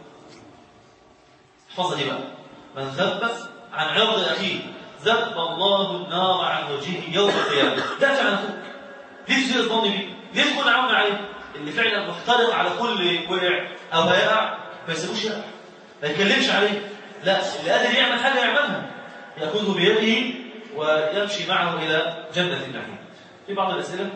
Speaker 1: احفظها دي بقى من ذب عن عرض اخيه ذب الله النار عن وجهه يوم القيامه دافع عن اخوك ليه تسيء الظن بيه؟ ليه تكون عون عليه؟ اللي فعلا محترق على كل وقع او هيقع ما يسيبوش يقع ما يتكلمش عليه لا اللي قادر يعمل حاجه يعملها ياخذه بيده ويمشي معه الى جنه النعيم في بعض الاسئله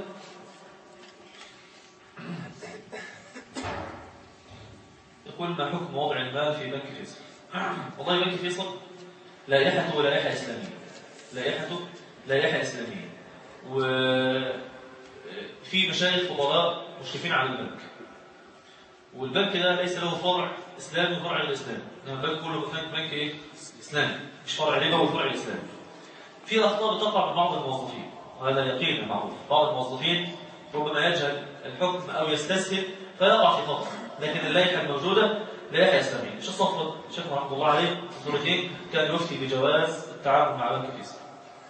Speaker 1: يقول ما حكم وضع المال في بنك فيصل والله بنك فيصل لائحته لائحه اسلاميه لائحته لائحه اسلاميه وفي مشايخ فضلاء مشرفين على البنك والبنك ده ليس له فرع اسلامي وفرع غير اسلامي انما البنك كله بنك بنك ايه اسلامي مش فرع ربا وفرع اسلامي في اخطاء بتقع من بعض الموظفين وهذا يقين معروف بعض الموظفين ربما يجهل الحكم او يستسهل فيقع في خطأ لكن اللائحه الموجوده لائحه اسلاميه الشيخ صفوت الشيخ رحمه الله عليه في سورتين كان يفتي بجواز التعامل مع بنك فيصل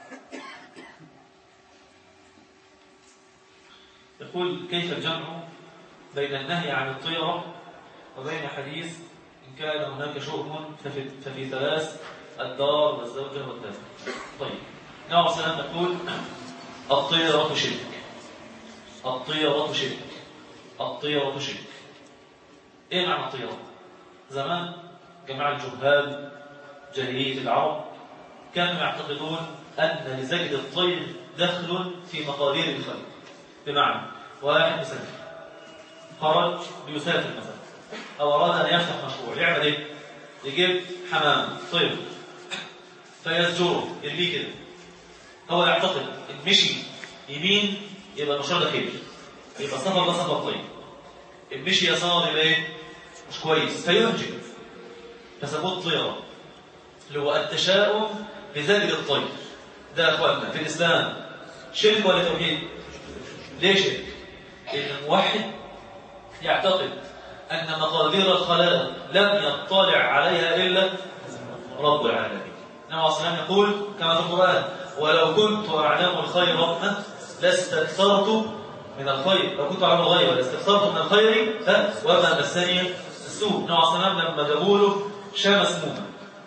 Speaker 1: يقول كيف الجمع بين النهي عن الطيرة وبين حديث إن كان هناك شؤم ففي, ففي ثلاث الدار والزوجة والدم طيب نعم السلام نقول الطيرة شرك الطيرة شرك الطيرة شرك ايه معنى الطيرة زمان جماعة الجهال جاهلية العرب كانوا يعتقدون أن لزجد الطير دخل في مقادير الخلق بمعنى واحد مسافر خرج بيسافر مثلا او اراد ان يفتح مشروع يعمل ايه يجيب حمام طير فيزجره يرميه كده هو يعتقد ان مشي يمين يبقى المشروع ده خير يبقى سفر ده سفر طيب ان مشي يسار يبقى ايه مش كويس فيهجر فسموه الطيره اللي هو التشاؤم بزجر الطير ده يا اخواننا في الاسلام شرك ولا توحيد ليه شرك؟ لأن الموحد يعتقد أن مقادير الخلائق لم يطلع عليها إلا رب العالمين النبي عليه الصلاة يقول كما في القرآن ولو كنت أعلم الخير لاستكثرت من الخير لو كنت أعلم الغير لاستكثرت من الخير وما مسني السوء النبي عليه الصلاة لما جابوا له شاة مسمومة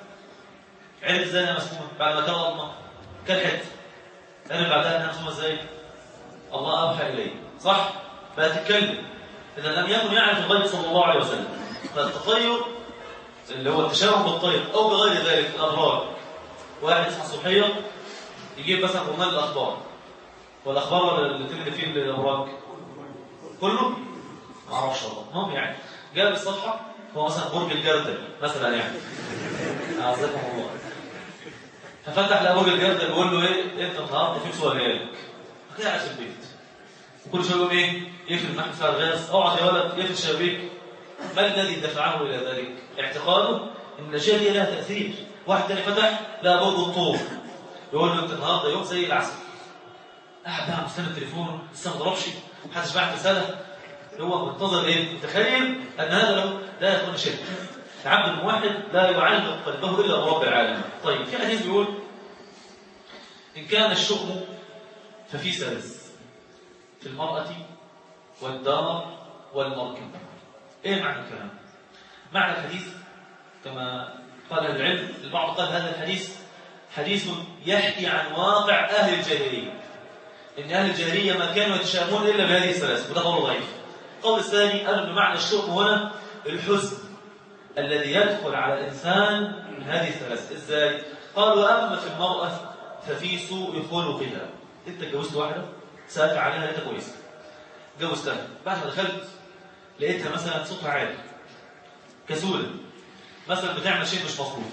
Speaker 1: عرف ازاي انها مسمومة بعد ما كان الله كان حته عرف بعدها انها مسمومة ازاي الله أوحى إليه صح بقى تتكلم إذا لم يكن يعرف الغيب صلى الله عليه وسلم فالتطير اللي هو التشابه بالطير أو بغير ذلك الأضرار واحد يصحى الصبحية يجيب مثلا جورنال الأخبار والأخبار اللي تمد فيه الأبراج كله ما اعرفش والله المهم يعني جاب الصفحة هو مثلا برج الجردل مثلا يعني أعزكم الله ففتح لأبرج الجردل بيقول له إيه أنت النهارده في سؤال جايلك فكده قاعد في البيت وكل شويه يقول ايه يقفل المحل بتاع الغاز اقعد يا ولد يقفل الشبابيك ما الذي دفعه الى ذلك اعتقاده ان الاشياء دي لها تاثير واحد تاني فتح لا برضه الطور يقول له انت النهارده يوم زي العسل قاعد بقى مستني التليفون لسه ما ضربش محدش بعت رساله هو منتظر ايه متخيل ان هذا له لا يكون شرك العبد الموحد لا يعلق قلبه الا برب العالمين طيب في حديث بيقول ان كان الشؤم ففي ثلاث في المرأة والدار والمركب ايه معنى الكلام معنى الحديث كما قال العلم البعض قال هذا الحديث حديث يحكي عن واقع أهل الجاهلية إن أهل الجاهلية ما كانوا يتشامون إلا بهذه الثلاث وده قول ضعيف القول الثاني أن بمعنى الشؤم هنا الحزن الذي يدخل على الإنسان من هذه الثلاث إزاي؟ قالوا أما في المرأة ففي سوء خلقها أنت اتجوزت واحدة سألت عليها لقيتها كويسة اتجوزتها بعد ما دخلت لقيتها مثلا صوتها عالي كسولة مثلا بتعمل شيء مش مظبوط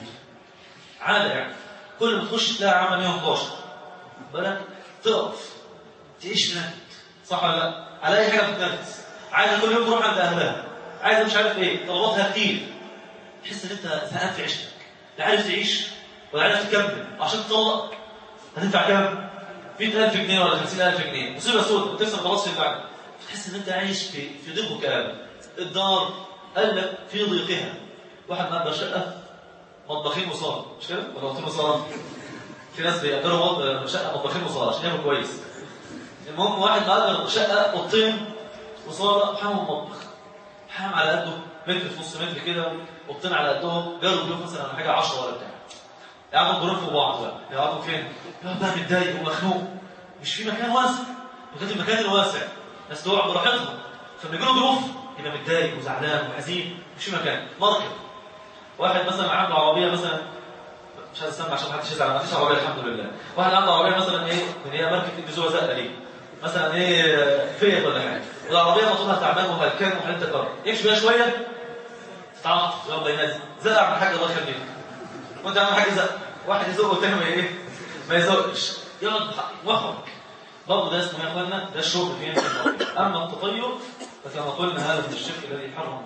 Speaker 1: عادة يعني كل ما تخش تلاقي عامل 111 بالك تقف تعيش نكت صح ولا لا؟ على اي حاجه بتتنفس عايزه كل يوم تروح عند اهلها عايزه مش عارف ايه طلباتها كتير تحس ان انت زهقان في عيشتك لا عارف تعيش ولا عارف تكمل عشان تطلق هتدفع كام؟ 100000 جنيه ولا 50000 جنيه مصيبه سوداء وتكسب خلاص في البعد تحس ان انت عايش في في ضيق وكآبه الدار قال لك في ضيقها واحد مأجر شقه مطبخين وصاله مش كده ولا اوضتين وصاله في ناس بيأجروا شقه مطبخين وصاله عشان ياكل كويس المهم واحد مأجر شقه اوضتين وصاله حمام مطبخ حمام على قده متر في نص متر كده اوضتين على قدهم جاروا ضيوف مثلا على حاجه 10 ولا بتاع يقعدوا جروب في بعض بقى يقعدوا فين؟ يقعد بقى متضايق ومخنوق مش في مكان واسع وكانت المكان الواسع ناس تقعد براحتهم فلما يجي له ضيوف يبقى متضايق وزعلان وحزين مش في مكان مركب واحد مثلا عنده عربيه مثلا مش عايز اسمع عشان ما حدش يزعل ما فيش عربيه الحمد لله واحد عنده عربيه مثلا ايه من هي ماركه الجزوه زقه دي مثلا ايه فيت ولا حاجه والعربيه موتورها تعبان وهلكان وحالتها تكرر يمشي بيها شويه تتعاطف يلا ينزل زقع على حاجه الله يخليك وانت عامل حاجه زق واحد يزق والتاني ما ايه ما يزقش يقعد محرج برضه ده اسمه يا اخوانا ده الشرب في يمكن اما التطير فكما قلنا هذا من الشرك الذي حرم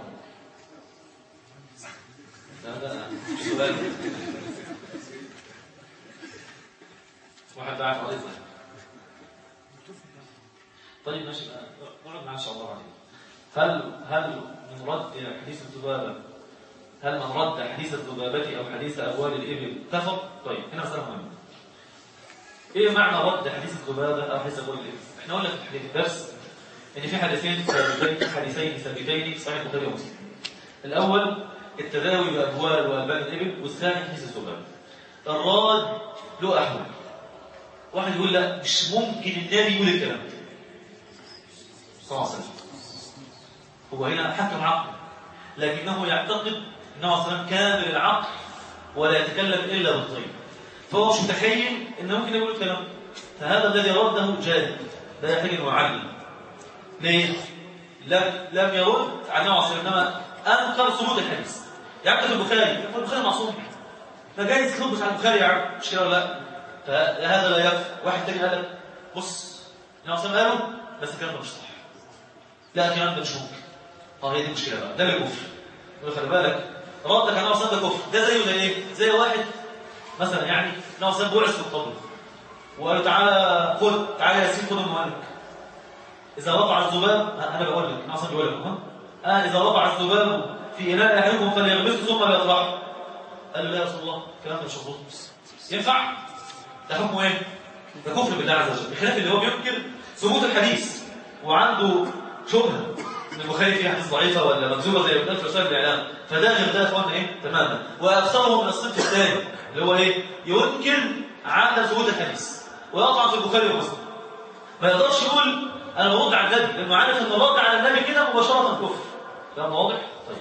Speaker 1: هذا سؤال واحد عارف قضيه طيب ماشي نقعد معاه ان شاء الله بعدين هل هل من رد حديث الذبابه هل من رد حديث الذبابة أو حديث أبوال الإبل كفر؟ طيب هنا مسألة مهمة. إيه معنى رد حديث الذبابة أو حديث أبوال الإبل؟ إحنا قلنا في الدرس إن في حديثين ثابتين حديثين ثابتين في صحيح البخاري ومسلم. الأول التداوي بأبوال وألبان الإبل والثاني حديث الذبابة. الراد له أحوال. واحد يقول لا مش ممكن النبي يقول الكلام ده. صلى الله عليه وسلم. هو هنا حكم عقل لكنه يعتقد انه اصلا كامل العقل ولا يتكلم الا بالطيب فهو مش متخيل انه ممكن يقول الكلام فهذا الذي رده جاهل لا يحتاج انه يعلم ليه؟ لم لم يرد عن النبي صلى انما انكر ثبوت الحديث يعني في البخاري البخاري معصوم ده جاي يثبت على البخاري يا عم مش كده ولا لا؟ فهذا لا يكفي واحد تاني قال لك بص النبي صلى الله عليه وسلم بس الكلام ده مش صح لا الكلام ده مش ممكن اه هي دي المشكله بقى ده الكفر خلي بالك ردك على نفسك ده كفر ده زيه زي ايه زي واحد مثلا يعني نفسه بعث في القبر وقال له تعالى خد تعالى يا ياسين خد المهلك إذا وقع الذباب أنا بقول لك أنا أصلا بقول لكم ها آه إذا وقع الذباب في إناء أحدكم فليغمسه ثم ليطرحه قال له لا يا رسول الله الكلام ده مش مظبوط ينفع ده حكمه ايه ده كفر بالله عز وجل بخلاف اللي هو بينكر ثبوت الحديث وعنده شبهه ان البخاري فيه حديث ضعيفه ولا مكذوبه زي ما قلت في رسائل الاعلام فده غير ده يا اخوانا ايه تماما واكثرهم من الصنف الثاني اللي هو ايه ينكر عدم ثبوت الحديث ويقطع في البخاري ومسلم ما يقدرش يقول انا برد على النبي لانه عارف ان الرد على النبي كده مباشره كفر ده واضح طيب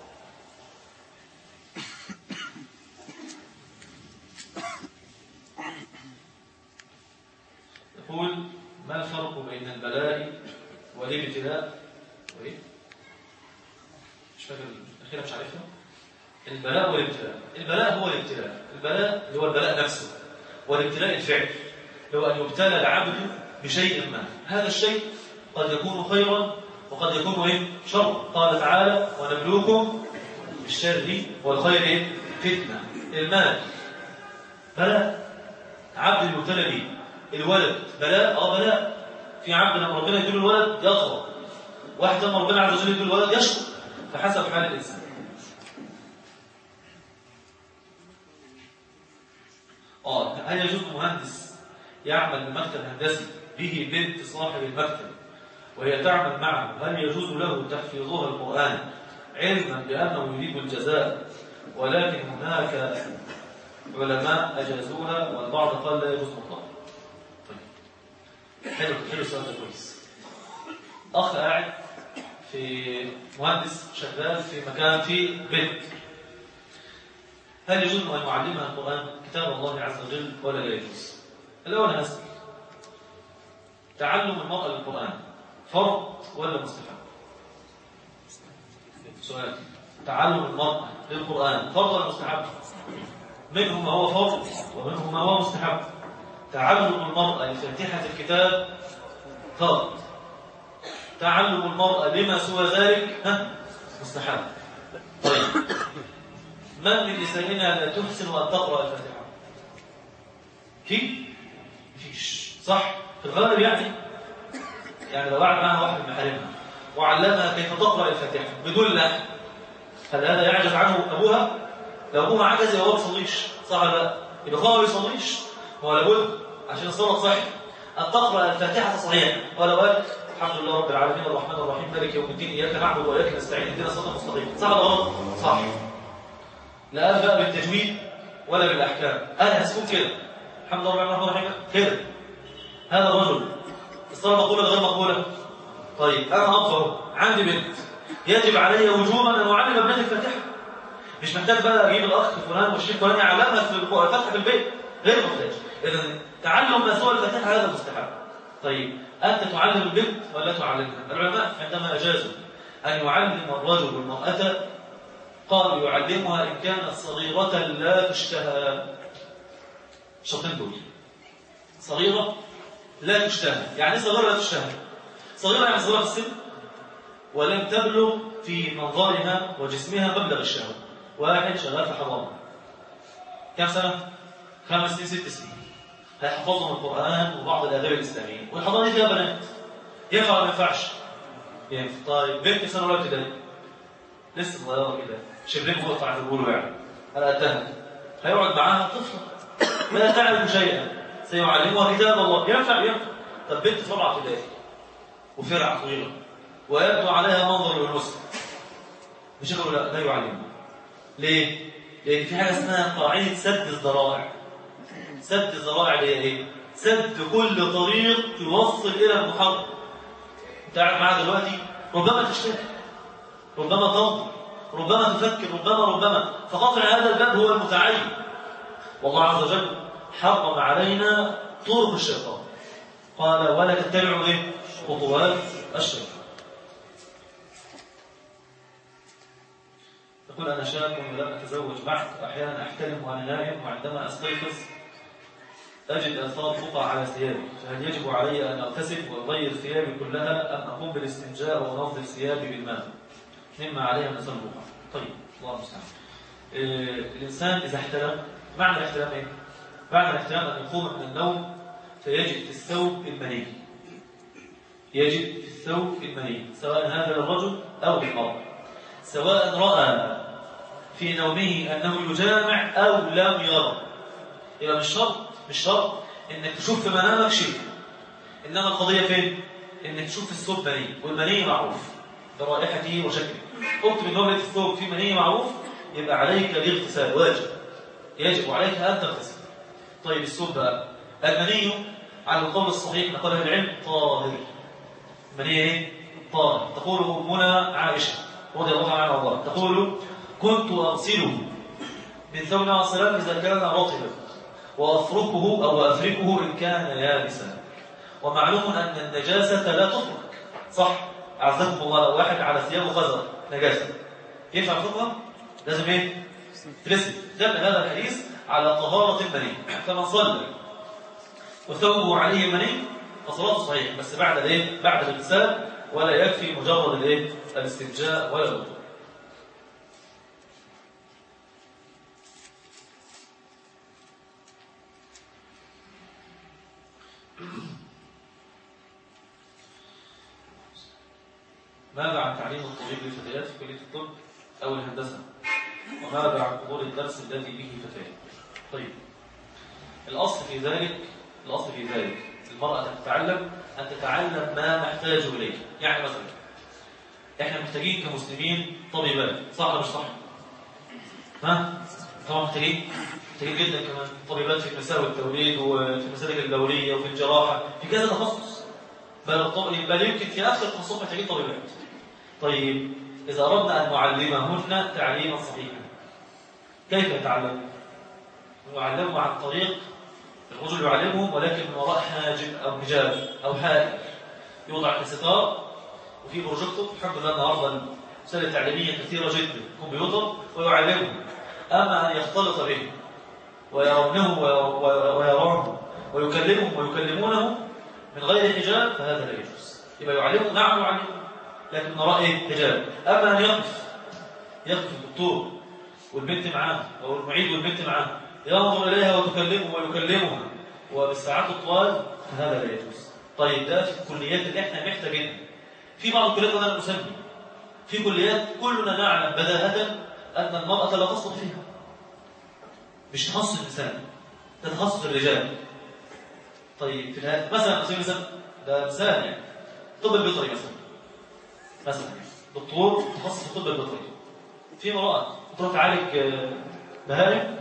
Speaker 1: يقول ما الفرق بين البلاء والابتلاء وايه مش فاكر الاخيره مش عارفها البلاء والابتلاء البلاء هو الابتلاء البلاء اللي هو البلاء نفسه والابتلاء الفعل هو ان يبتلى العبد بشيء ما هذا الشيء قد يكون خيرا وقد يكون ايه شر قال تعالى ونبلوكم بالشر والخير ايه فتنه المال بلاء عبد المبتلى به الولد بلاء اه بلاء في عبد لما ربنا يديله الولد يطغى واحد لما ربنا عز وجل يديله الولد يشكر فحسب حال الانسان اه هل يجوز مهندس يعمل بمكتب هندسي به بنت صاحب المكتب وهي تعمل معه هل يجوز له تحفيظها القرآن علما بأنه يريد الجزاء ولكن هناك علماء أجازوها والبعض قال لا يجوز مطلقا طيب حلو حلو السؤال ده كويس أخ قاعد في مهندس شغال في مكان فيه بنت هل يجوز أن يعلمها القرآن كتاب الله عز وجل ولا لا يجوز الأول هسأل تعلم المرأة للقرآن فرض ولا مستحب سؤال تعلم المرأة للقرآن فرض ولا مستحب منهم ما هو فرض ومنهم ما هو مستحب تعلم المرأة لفاتحة الكتاب فرض تعلم المرأة لما سوى ذلك ها مستحب طيب من من نسائنا لا تحسن أن تقرأ الفاتحة في مفيش صح في الغالب يعني يعني لو قعد معها واحد من محارمها وعلمها كيف تقرأ الفاتحة بدون لحن هل هذا يعجز عنه أبوها؟ لو أبوها عجز يبقى هو ما بيصليش صح ولا لا؟ يبقى هو ما بيصليش هو لابد عشان الصلاة صحيح أن تقرأ الفاتحة صحيحا ولو قال الحمد لله رب العالمين الرحمن الرحيم مالك يوم الدين إياك نعبد وإياك نستعين اهدنا الصراط المستقيم صح ولا غلط؟ صح لا قال بقى بالتجويد ولا بالأحكام أنا هسكت كده الحمد لله رب العالمين الرحمن الرحيم كده هذا الرجل الصلاة مقبولة غير مقبولة طيب أنا أطفر عندي بنت يجب علي وجوبا أن أعلم ابنتي الفاتحة مش محتاج بقى أجيب الأخ فلان والشيخ فلان يعلمها في الفتحة في البيت غير محتاج إذا تعلم ما سوى الفاتحة هذا مستحب طيب أنت تعلم البنت ولا تعلمها العلماء عندما أجازوا أن يعلم الرجل المرأة قالوا يعلمها إن كانت صغيرة لا تشتهى شرطين دول صغيرة لا تشتهى يعني صغيرة لا تشتهى صغيرة يعني صغيرة في السن ولم تبلغ في منظرها وجسمها مبلغ الشهوة واحد شغال في حضانة كم سنة؟ خمس سنين ست سنين هيحفظهم القرآن وبعض الآداب الإسلامية والحضانة دي فيها بنات ينفع ولا ما ينفعش؟ ينفع طيب بنت في سنة أولى ابتدائي لسه صغيرة كده شبرين بقطع عن بيقولوا يعني على قدها هيقعد معاها طفلة لا تعلم شيئا سيعلمها كتاب الله ينفع ينفع طب بنت في رابعه ابتدائي وفرع طويله ويبدو عليها منظر الحسن مش يقول لا لا يعلمها ليه؟ لان في حاجه اسمها قاعده سد الذرائع سد الذرائع اللي هي ايه؟ سد كل طريق يوصل الى المحرم انت قاعد معاها دلوقتي ربما تشتكي ربما تنظر ربما تفكر ربما ربما فقطع هذا الباب هو المتعين والله عز وجل حرم علينا طرق الشيطان قال ولا تتبعوا ايه خطوات الشيطان تقول انا شاب ولم اتزوج بعد احيانا احتلم وانا نائم وعندما استيقظ اجد اثار بقع على ثيابي فهل يجب علي ان اغتسل واغير ثيابي كلها ام اقوم بالاستنجاء ونظف ثيابي بالماء مما عليها من اثار البقع طيب الله المستعان إيه الانسان اذا احتلم معنى الاحتلام ايه معنى الاحتلام أن يقوم من النوم فيجد في الثوب المني يجد في الثوب المني سواء هذا للرجل أو للمرأة سواء رأى في نومه أنه يجامع أو لم يرى يبقى مش شرط مش شرط إنك تشوف في منامك شيء إنما القضية فين؟ إنك تشوف في الثوب مني والمني معروف برائحته وشكله قلت من نوبة الثوب في مني معروف يبقى عليك الاغتسال واجب يجب عليك أن تغتسل طيب الثوب بقى المني على القول الصحيح نقول العلم طاهر المني ايه؟ طاهر تقول أمنا عائشة رضي الله عنها الله تقول كنت أغسله من ثوب عليه السلام إذا كان رطبا وأفركه أو أفركه إن كان يابسا ومعلوم أن النجاسة لا تترك صح أعزكم الله لو واحد على ثيابه غزر نجاسة ينفع يفركها؟ لازم ايه؟ تغسل دل هذا الحديث على طهارة المني فمن صلى وثوبه عليه مني فصلاته صحيح بس بعد الايه؟ بعد الاغتسال ولا يكفي مجرد الايه؟ الاستنجاء ولا الوضوء ماذا عن تعليم الطبيب للفتيات في كلية الطب أو الهندسة وماذا عن حضور الدرس الذي به فتيات طيب الأصل في ذلك الأصل في ذلك المرأة تتعلم أن تتعلم ما نحتاج إليه يعني مثلا إحنا محتاجين كمسلمين طبيبات صح ولا مش صح؟ ها؟ طبعا محتاجين محتاجين جدا كمان طبيبات في مساوي التوليد وفي المسالك الدولية وفي الجراحة في كذا تخصص بل, الطب... بل يمكن في أكثر التخصصات محتاجين طبيبات طيب إذا أردنا أن نعلمهن تعليما صحيحا كيف يتعلم؟ نعلمه عن طريق الرجل يعلمهم ولكن من وراء حاجب أو حجاب أو حائل يوضع في ستار وفي بروجيكتور الحمد لله النهارده الوسائل التعليمية كثيرة جدا كمبيوتر ويعلمهم أما أن يختلط بهم ويرونه ويرونه ويكلمهم ويكلمونه من غير حجاب فهذا لا يجوز يبقى يعلمهم نعم يعلمهم لكن من وراء ايه حجاب اما ان يقف يقف الدكتور والبنت معاه او المعيد والبنت معاه ينظر اليها وتكلمه ويكلمها وبالساعات الطوال فهذا لا يجوز طيب ده في الكليات اللي احنا محتاجينها في بعض الكليات انا مسمي في كليات كلنا نعلم بداهه ان المراه لا تسقط فيها مش تخصص الانسان ده تخصص الرجال طيب في الهاتف مثلا على سبيل المثال ده مثال يعني الطب البيطري مثلا مثلا دكتور متخصص في الطب البيطري في امراه تروح تعالج بهائم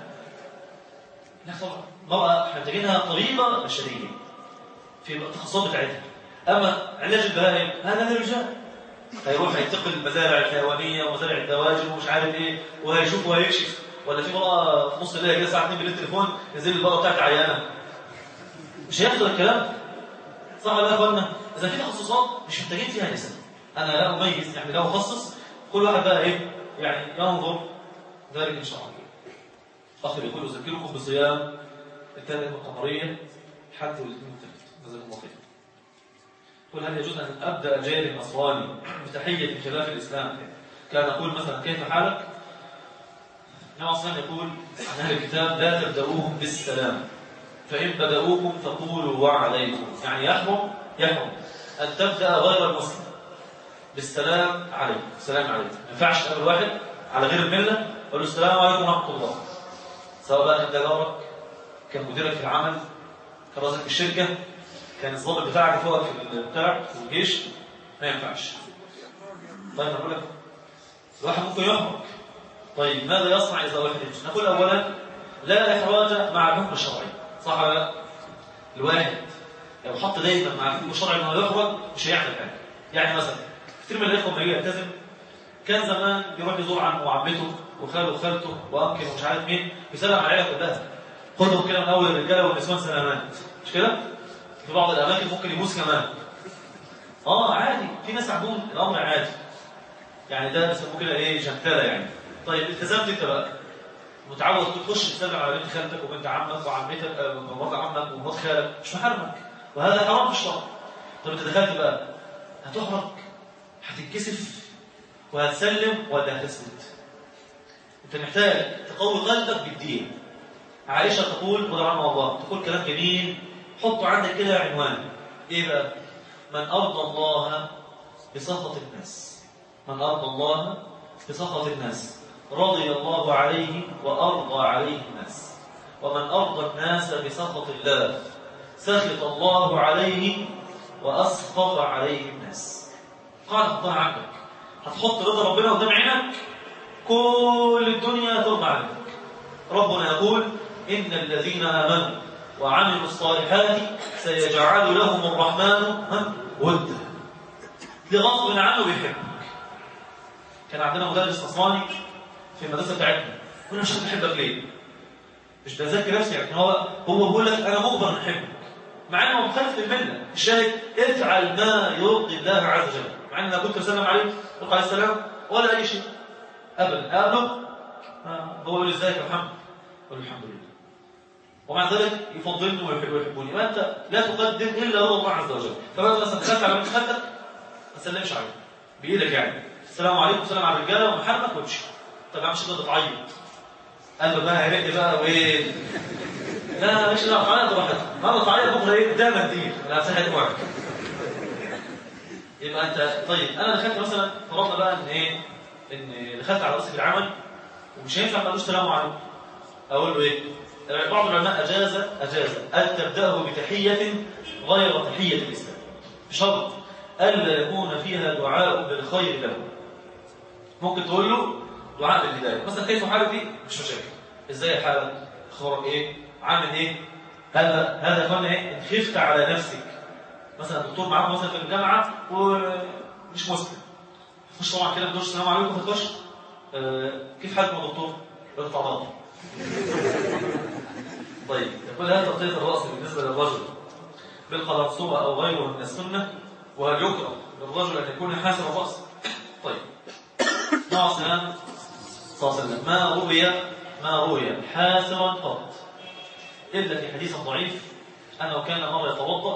Speaker 1: لا طبعا المراه احنا محتاجينها طبيبه بشريه في التخصصات بتاعتها اما علاج البهائم هذا للرجال هيروح هينتقل المزارع الحيوانيه ومزارع الدواجن ومش عارف ايه وهيشوف وهيكشف ولا في مرأة في نص الليل كده الساعة 2 بالليل تليفون ينزل البقرة بتاعتي عيانة مش هيحصل الكلام صح ولا يا اخوانا اذا في تخصصات مش محتاجين فيها نساء انا لا اميز يعني لا اخصص كل واحد بقى ايه يعني ينظر ذلك ان شاء الله اخر يقول اذكركم بصيام الثلاث القمريه حتى والاثنين الثالث جزاكم الله خير قل هل يجوز ان ابدا جاري نصراني بتحيه خلاف الاسلام كان يقول مثلا كيف حالك النبي صلى الله عليه وسلم يقول عن اهل الكتاب لا تبداوهم بالسلام فإن بدأوكم فقولوا وعليكم يعني يحرم يحرم أن تبدأ غير المسلم بالسلام عليكم السلام عليكم ما ينفعش تقابل واحد على غير الملة قول له السلام عليكم ورحمة الله سواء بقى كان ده جارك كان مديرك في العمل كان راسك في الشركة كان الضابط بتاعك فوقك في البتاع في الجيش ما ينفعش طيب أقول لك الواحد ممكن يحرك طيب ماذا يصنع إذا واحد يمشي نقول أولا لا إحراج مع الحكم الشرعي صح ولا لا الواحد لو حط دايما مع الحكم الشرعي انه يخرج مش هيعمل حاجه يعني مثلا كثير من الاخوه لما يجي يعتزم كان زمان يروح يزور عمه وعمته وخاله وخالته وامكن ومش عارف مين يسلم على العيله كلها خدهم كده من اول الرجاله والنسوان سلامات مش كده في بعض الاماكن ممكن يبوس كمان اه عادي في ناس عندهم الامر عادي يعني ده بيسموه كده ايه جنتله يعني طيب التزمت انت بقى متعود تخش تسلم على بنت خالتك وبنت عمك وعمتك ومرات عمك ومرات خالك مش محرمك وهذا حرام في الشرع طب انت دخلت بقى هتحرج هتتكسف وهتسلم ولا هتسكت انت محتاج تقوي قلبك بالدين عائشة تقول رضي عنها الله تقول كلام جميل حطوا عندك كده عنوان ايه بقى من أرضى الله بسخط الناس من أرضى الله بسخط الناس رضي الله عليه وأرضى عليه الناس ومن أرضى الناس بسخط الله سخط الله عليه وأسخط عليه الناس قال الله عنك هتحط رضا ربنا قدام عينك كل الدنيا ترضى عنك ربنا يقول إن الذين آمنوا وعملوا الصالحات سيجعل لهم الرحمن ودا لغصب عنه بيحبك كان عندنا مدرس نصراني في المدرسة بتاعتنا قلنا مش بحبك ليه مش بذكي نفسي يعني هو هو بيقول لك انا مجبر ان احبك مع انه مخالف للمله الشاهد افعل ما يرضي الله عز وجل مع ان انا كنت بسلم عليه عليه السلام ولا اي شيء ابدا قابله هو يقول ازيك يا محمد قول الحمد لله ومع ذلك يفضلني ويحبوني وانت لا تقدم الا رضا الله عز وجل فبدل مثلا دخلت على بنت خالتك ما تسلمش عليه بايدك يعني السلام عليكم السلام على الرجاله ومحمد وامشي طب يا عم شيخ تعيط قلبك بقى هيرق بقى وايه لا مش لا تعيط براحتك مره تعيط بكره ايه ده منديل لا صحه واحد يبقى انت طيب انا دخلت مثلا فرضنا بقى ان ايه ان دخلت على راسي العمل ومش هينفع ما اقولش سلام عليكم اقول له ايه بعض العلماء اجاز اجاز ان تبداه بتحيه غير تحيه الاسلام بشرط الا يكون فيها دعاء بالخير له ممكن تقول له دعاء بالهدايه مثلا كيف حالك دي مش مشاكل ازاي حالك اخبارك ايه عامل ايه هذا هذا كان ايه ان خفت على نفسك مثلا الدكتور معاك مثلا في الجامعه ومش مسلم تخش طبعا كده تخش السلام عليكم فتخش آه كيف حالك يا دكتور رفع ضغط طيب يقول هذا تغطيه الراس بالنسبه للرجل بالقلنسوه او غيره من السنه وهل يكره للرجل ان يكون حاسر الراس طيب نوع سلام صلى الله عليه وسلم ما روي ما روي حاسرا قط إلا في حديث ضعيف أنه كان مرة يتوضأ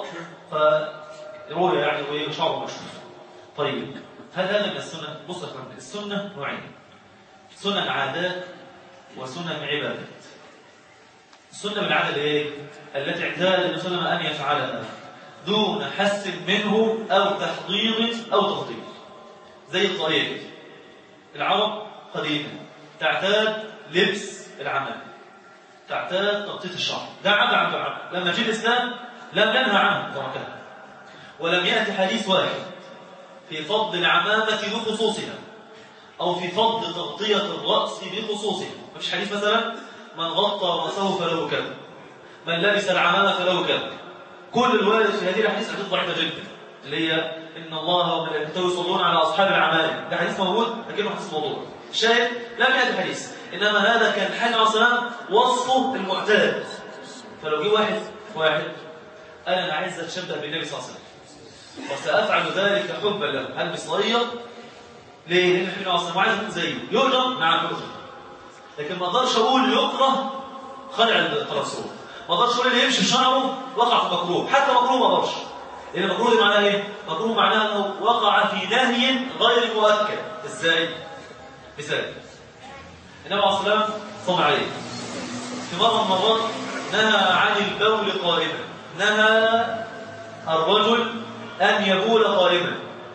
Speaker 1: فروي يعني وإيه شعره مشهور طيب هل هذا من السنة؟ بص يا فندم السنة نوعين سنن عادات وسنن عبادات السنة بالعادة ايه؟ التي اعتاد النبي صلى الله عليه وسلم أن يفعلها دون حس منه أو تحضير أو تفضيل زي الطريق العرب قديما تعتاد لبس العمل تعتاد تغطية الشعر ده عمل عند العمل لما جاء الإسلام لم ينهى عنه تركها ولم يأتي حديث واحد في فضل العمامة بخصوصها أو في فضل تغطية الرأس بخصوصها مفيش حديث مثلا من غطى رأسه فله كذا من لبس العمامة فله كذا كل الوارد في هذه الحديث حديث ضعيفة جدا اللي هي إن الله وملائكته يصلون على أصحاب العمائم ده حديث موجود لكنه حديث موضوع الشاهد لم يأتي حديث إنما هذا كان حاجة عليه السلام وصفه المعتاد فلو جه واحد واحد قال أنا عايز أتشبه بالنبي صلى الله عليه وسلم وسأفعل ذلك حبا له هل صغير ليه؟ لأن النبي صلى الله عليه وسلم عايز زيه يؤجر نعم يؤجر لكن ما اقدرش أقول يكره خلع الرسول ما اقدرش أقول اللي يمشي بشعره وقع في مكروه حتى مكروه ما اقدرش لأن مكروه دي معناها إيه؟ مكروه معناها أنه وقع في نهي غير مؤكد إزاي؟ مثال النبي عليه الصلاة والسلام صلى عليه في مرة من المرات نهى عن البول قائما نهى الرجل أن يبول قائما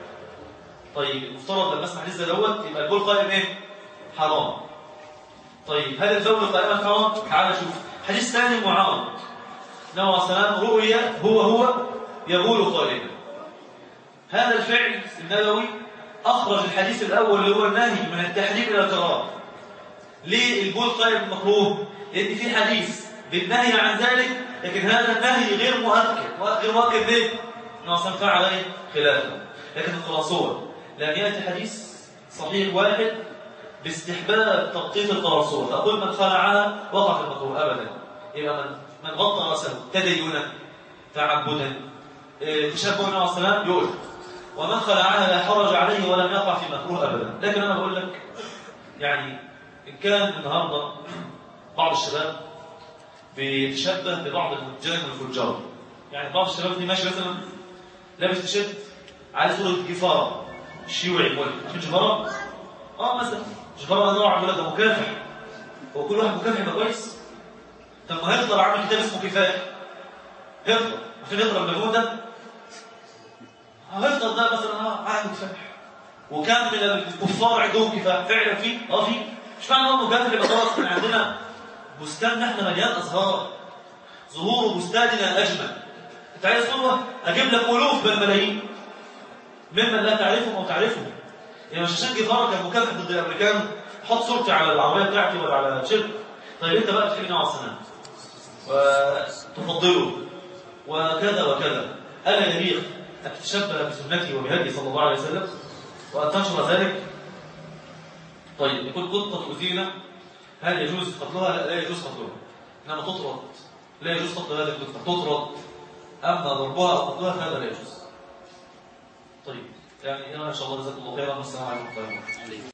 Speaker 1: طيب المفترض لما اسمع حديث دوت يبقى البول قائم ايه؟ حرام طيب هل البول قائما حرام؟ تعال شوف حديث ثاني معارض النبي عليه الصلاة والسلام رؤيا هو هو يبول قائما هذا الفعل النبوي أخرج الحديث الأول اللي هو النهي من التحريم إلى الكراهه ليه البول قائم مكروه؟ لأن في حديث بالنهي عن ذلك لكن هذا النهي غير مؤكد غير مؤكد ليه؟ انه اصلا فعل عليه خلافه لكن القراصوه لم ياتي حديث صحيح واحد باستحباب تغطيه القراصوه فاقول من خلعها وقع في المكروه ابدا يبقى من من غطى راسه تدينا تعبدا تشبه النبي عليه السلام يؤجر ومن خلعها لا حرج عليه ولم يقع في مكروه ابدا لكن انا بقول لك يعني ان كان النهارده بعض الشباب بيتشبه ببعض المتجرين والفجار يعني بعض الشباب دي ماشي مثلا لابس تيشيرت على صوره جفاره شيوعي مولد عارفين جفاره؟ اه مثلا جفاره ده نوع بيقول ده مكافح هو كل واحد مكافح يبقى كويس طب ما هيقدر عامل كتاب اسمه كفايه هيقدر عارفين يقرا المجهود ده هيفضل ده مثلا اه عنده كفاح وكان من الكفار عندهم كفاح فعلا في اه في مش معنى ان هو مجاهد يبقى خلاص احنا عندنا بستان احنا مليان ازهار ظهور بستاننا اجمل انت عايز صوره اجيب لك الوف بالملايين ممن لا تعرفهم او تعرفهم يعني مش عشان جيفارا كان مكافح ضد الامريكان حط صورتي على العربيه بتاعتي ولا على الشركه طيب انت بقى بتحب نوع السنه وتفضله وكذا وكذا الا يليق ان تتشبه بسنتي وبهدي صلى الله عليه وسلم وان تنشر ذلك طيب يكون قطه اثينا هل يجوز قتلها لا, لا يجوز قتلها انما تطرد لا يجوز قتل هذه القطه تطرد اما ضربها او قتلها فهذا لا يجوز طيب يعني ان شاء الله جزاكم الله خيرا والسلام عليكم ورحمه الله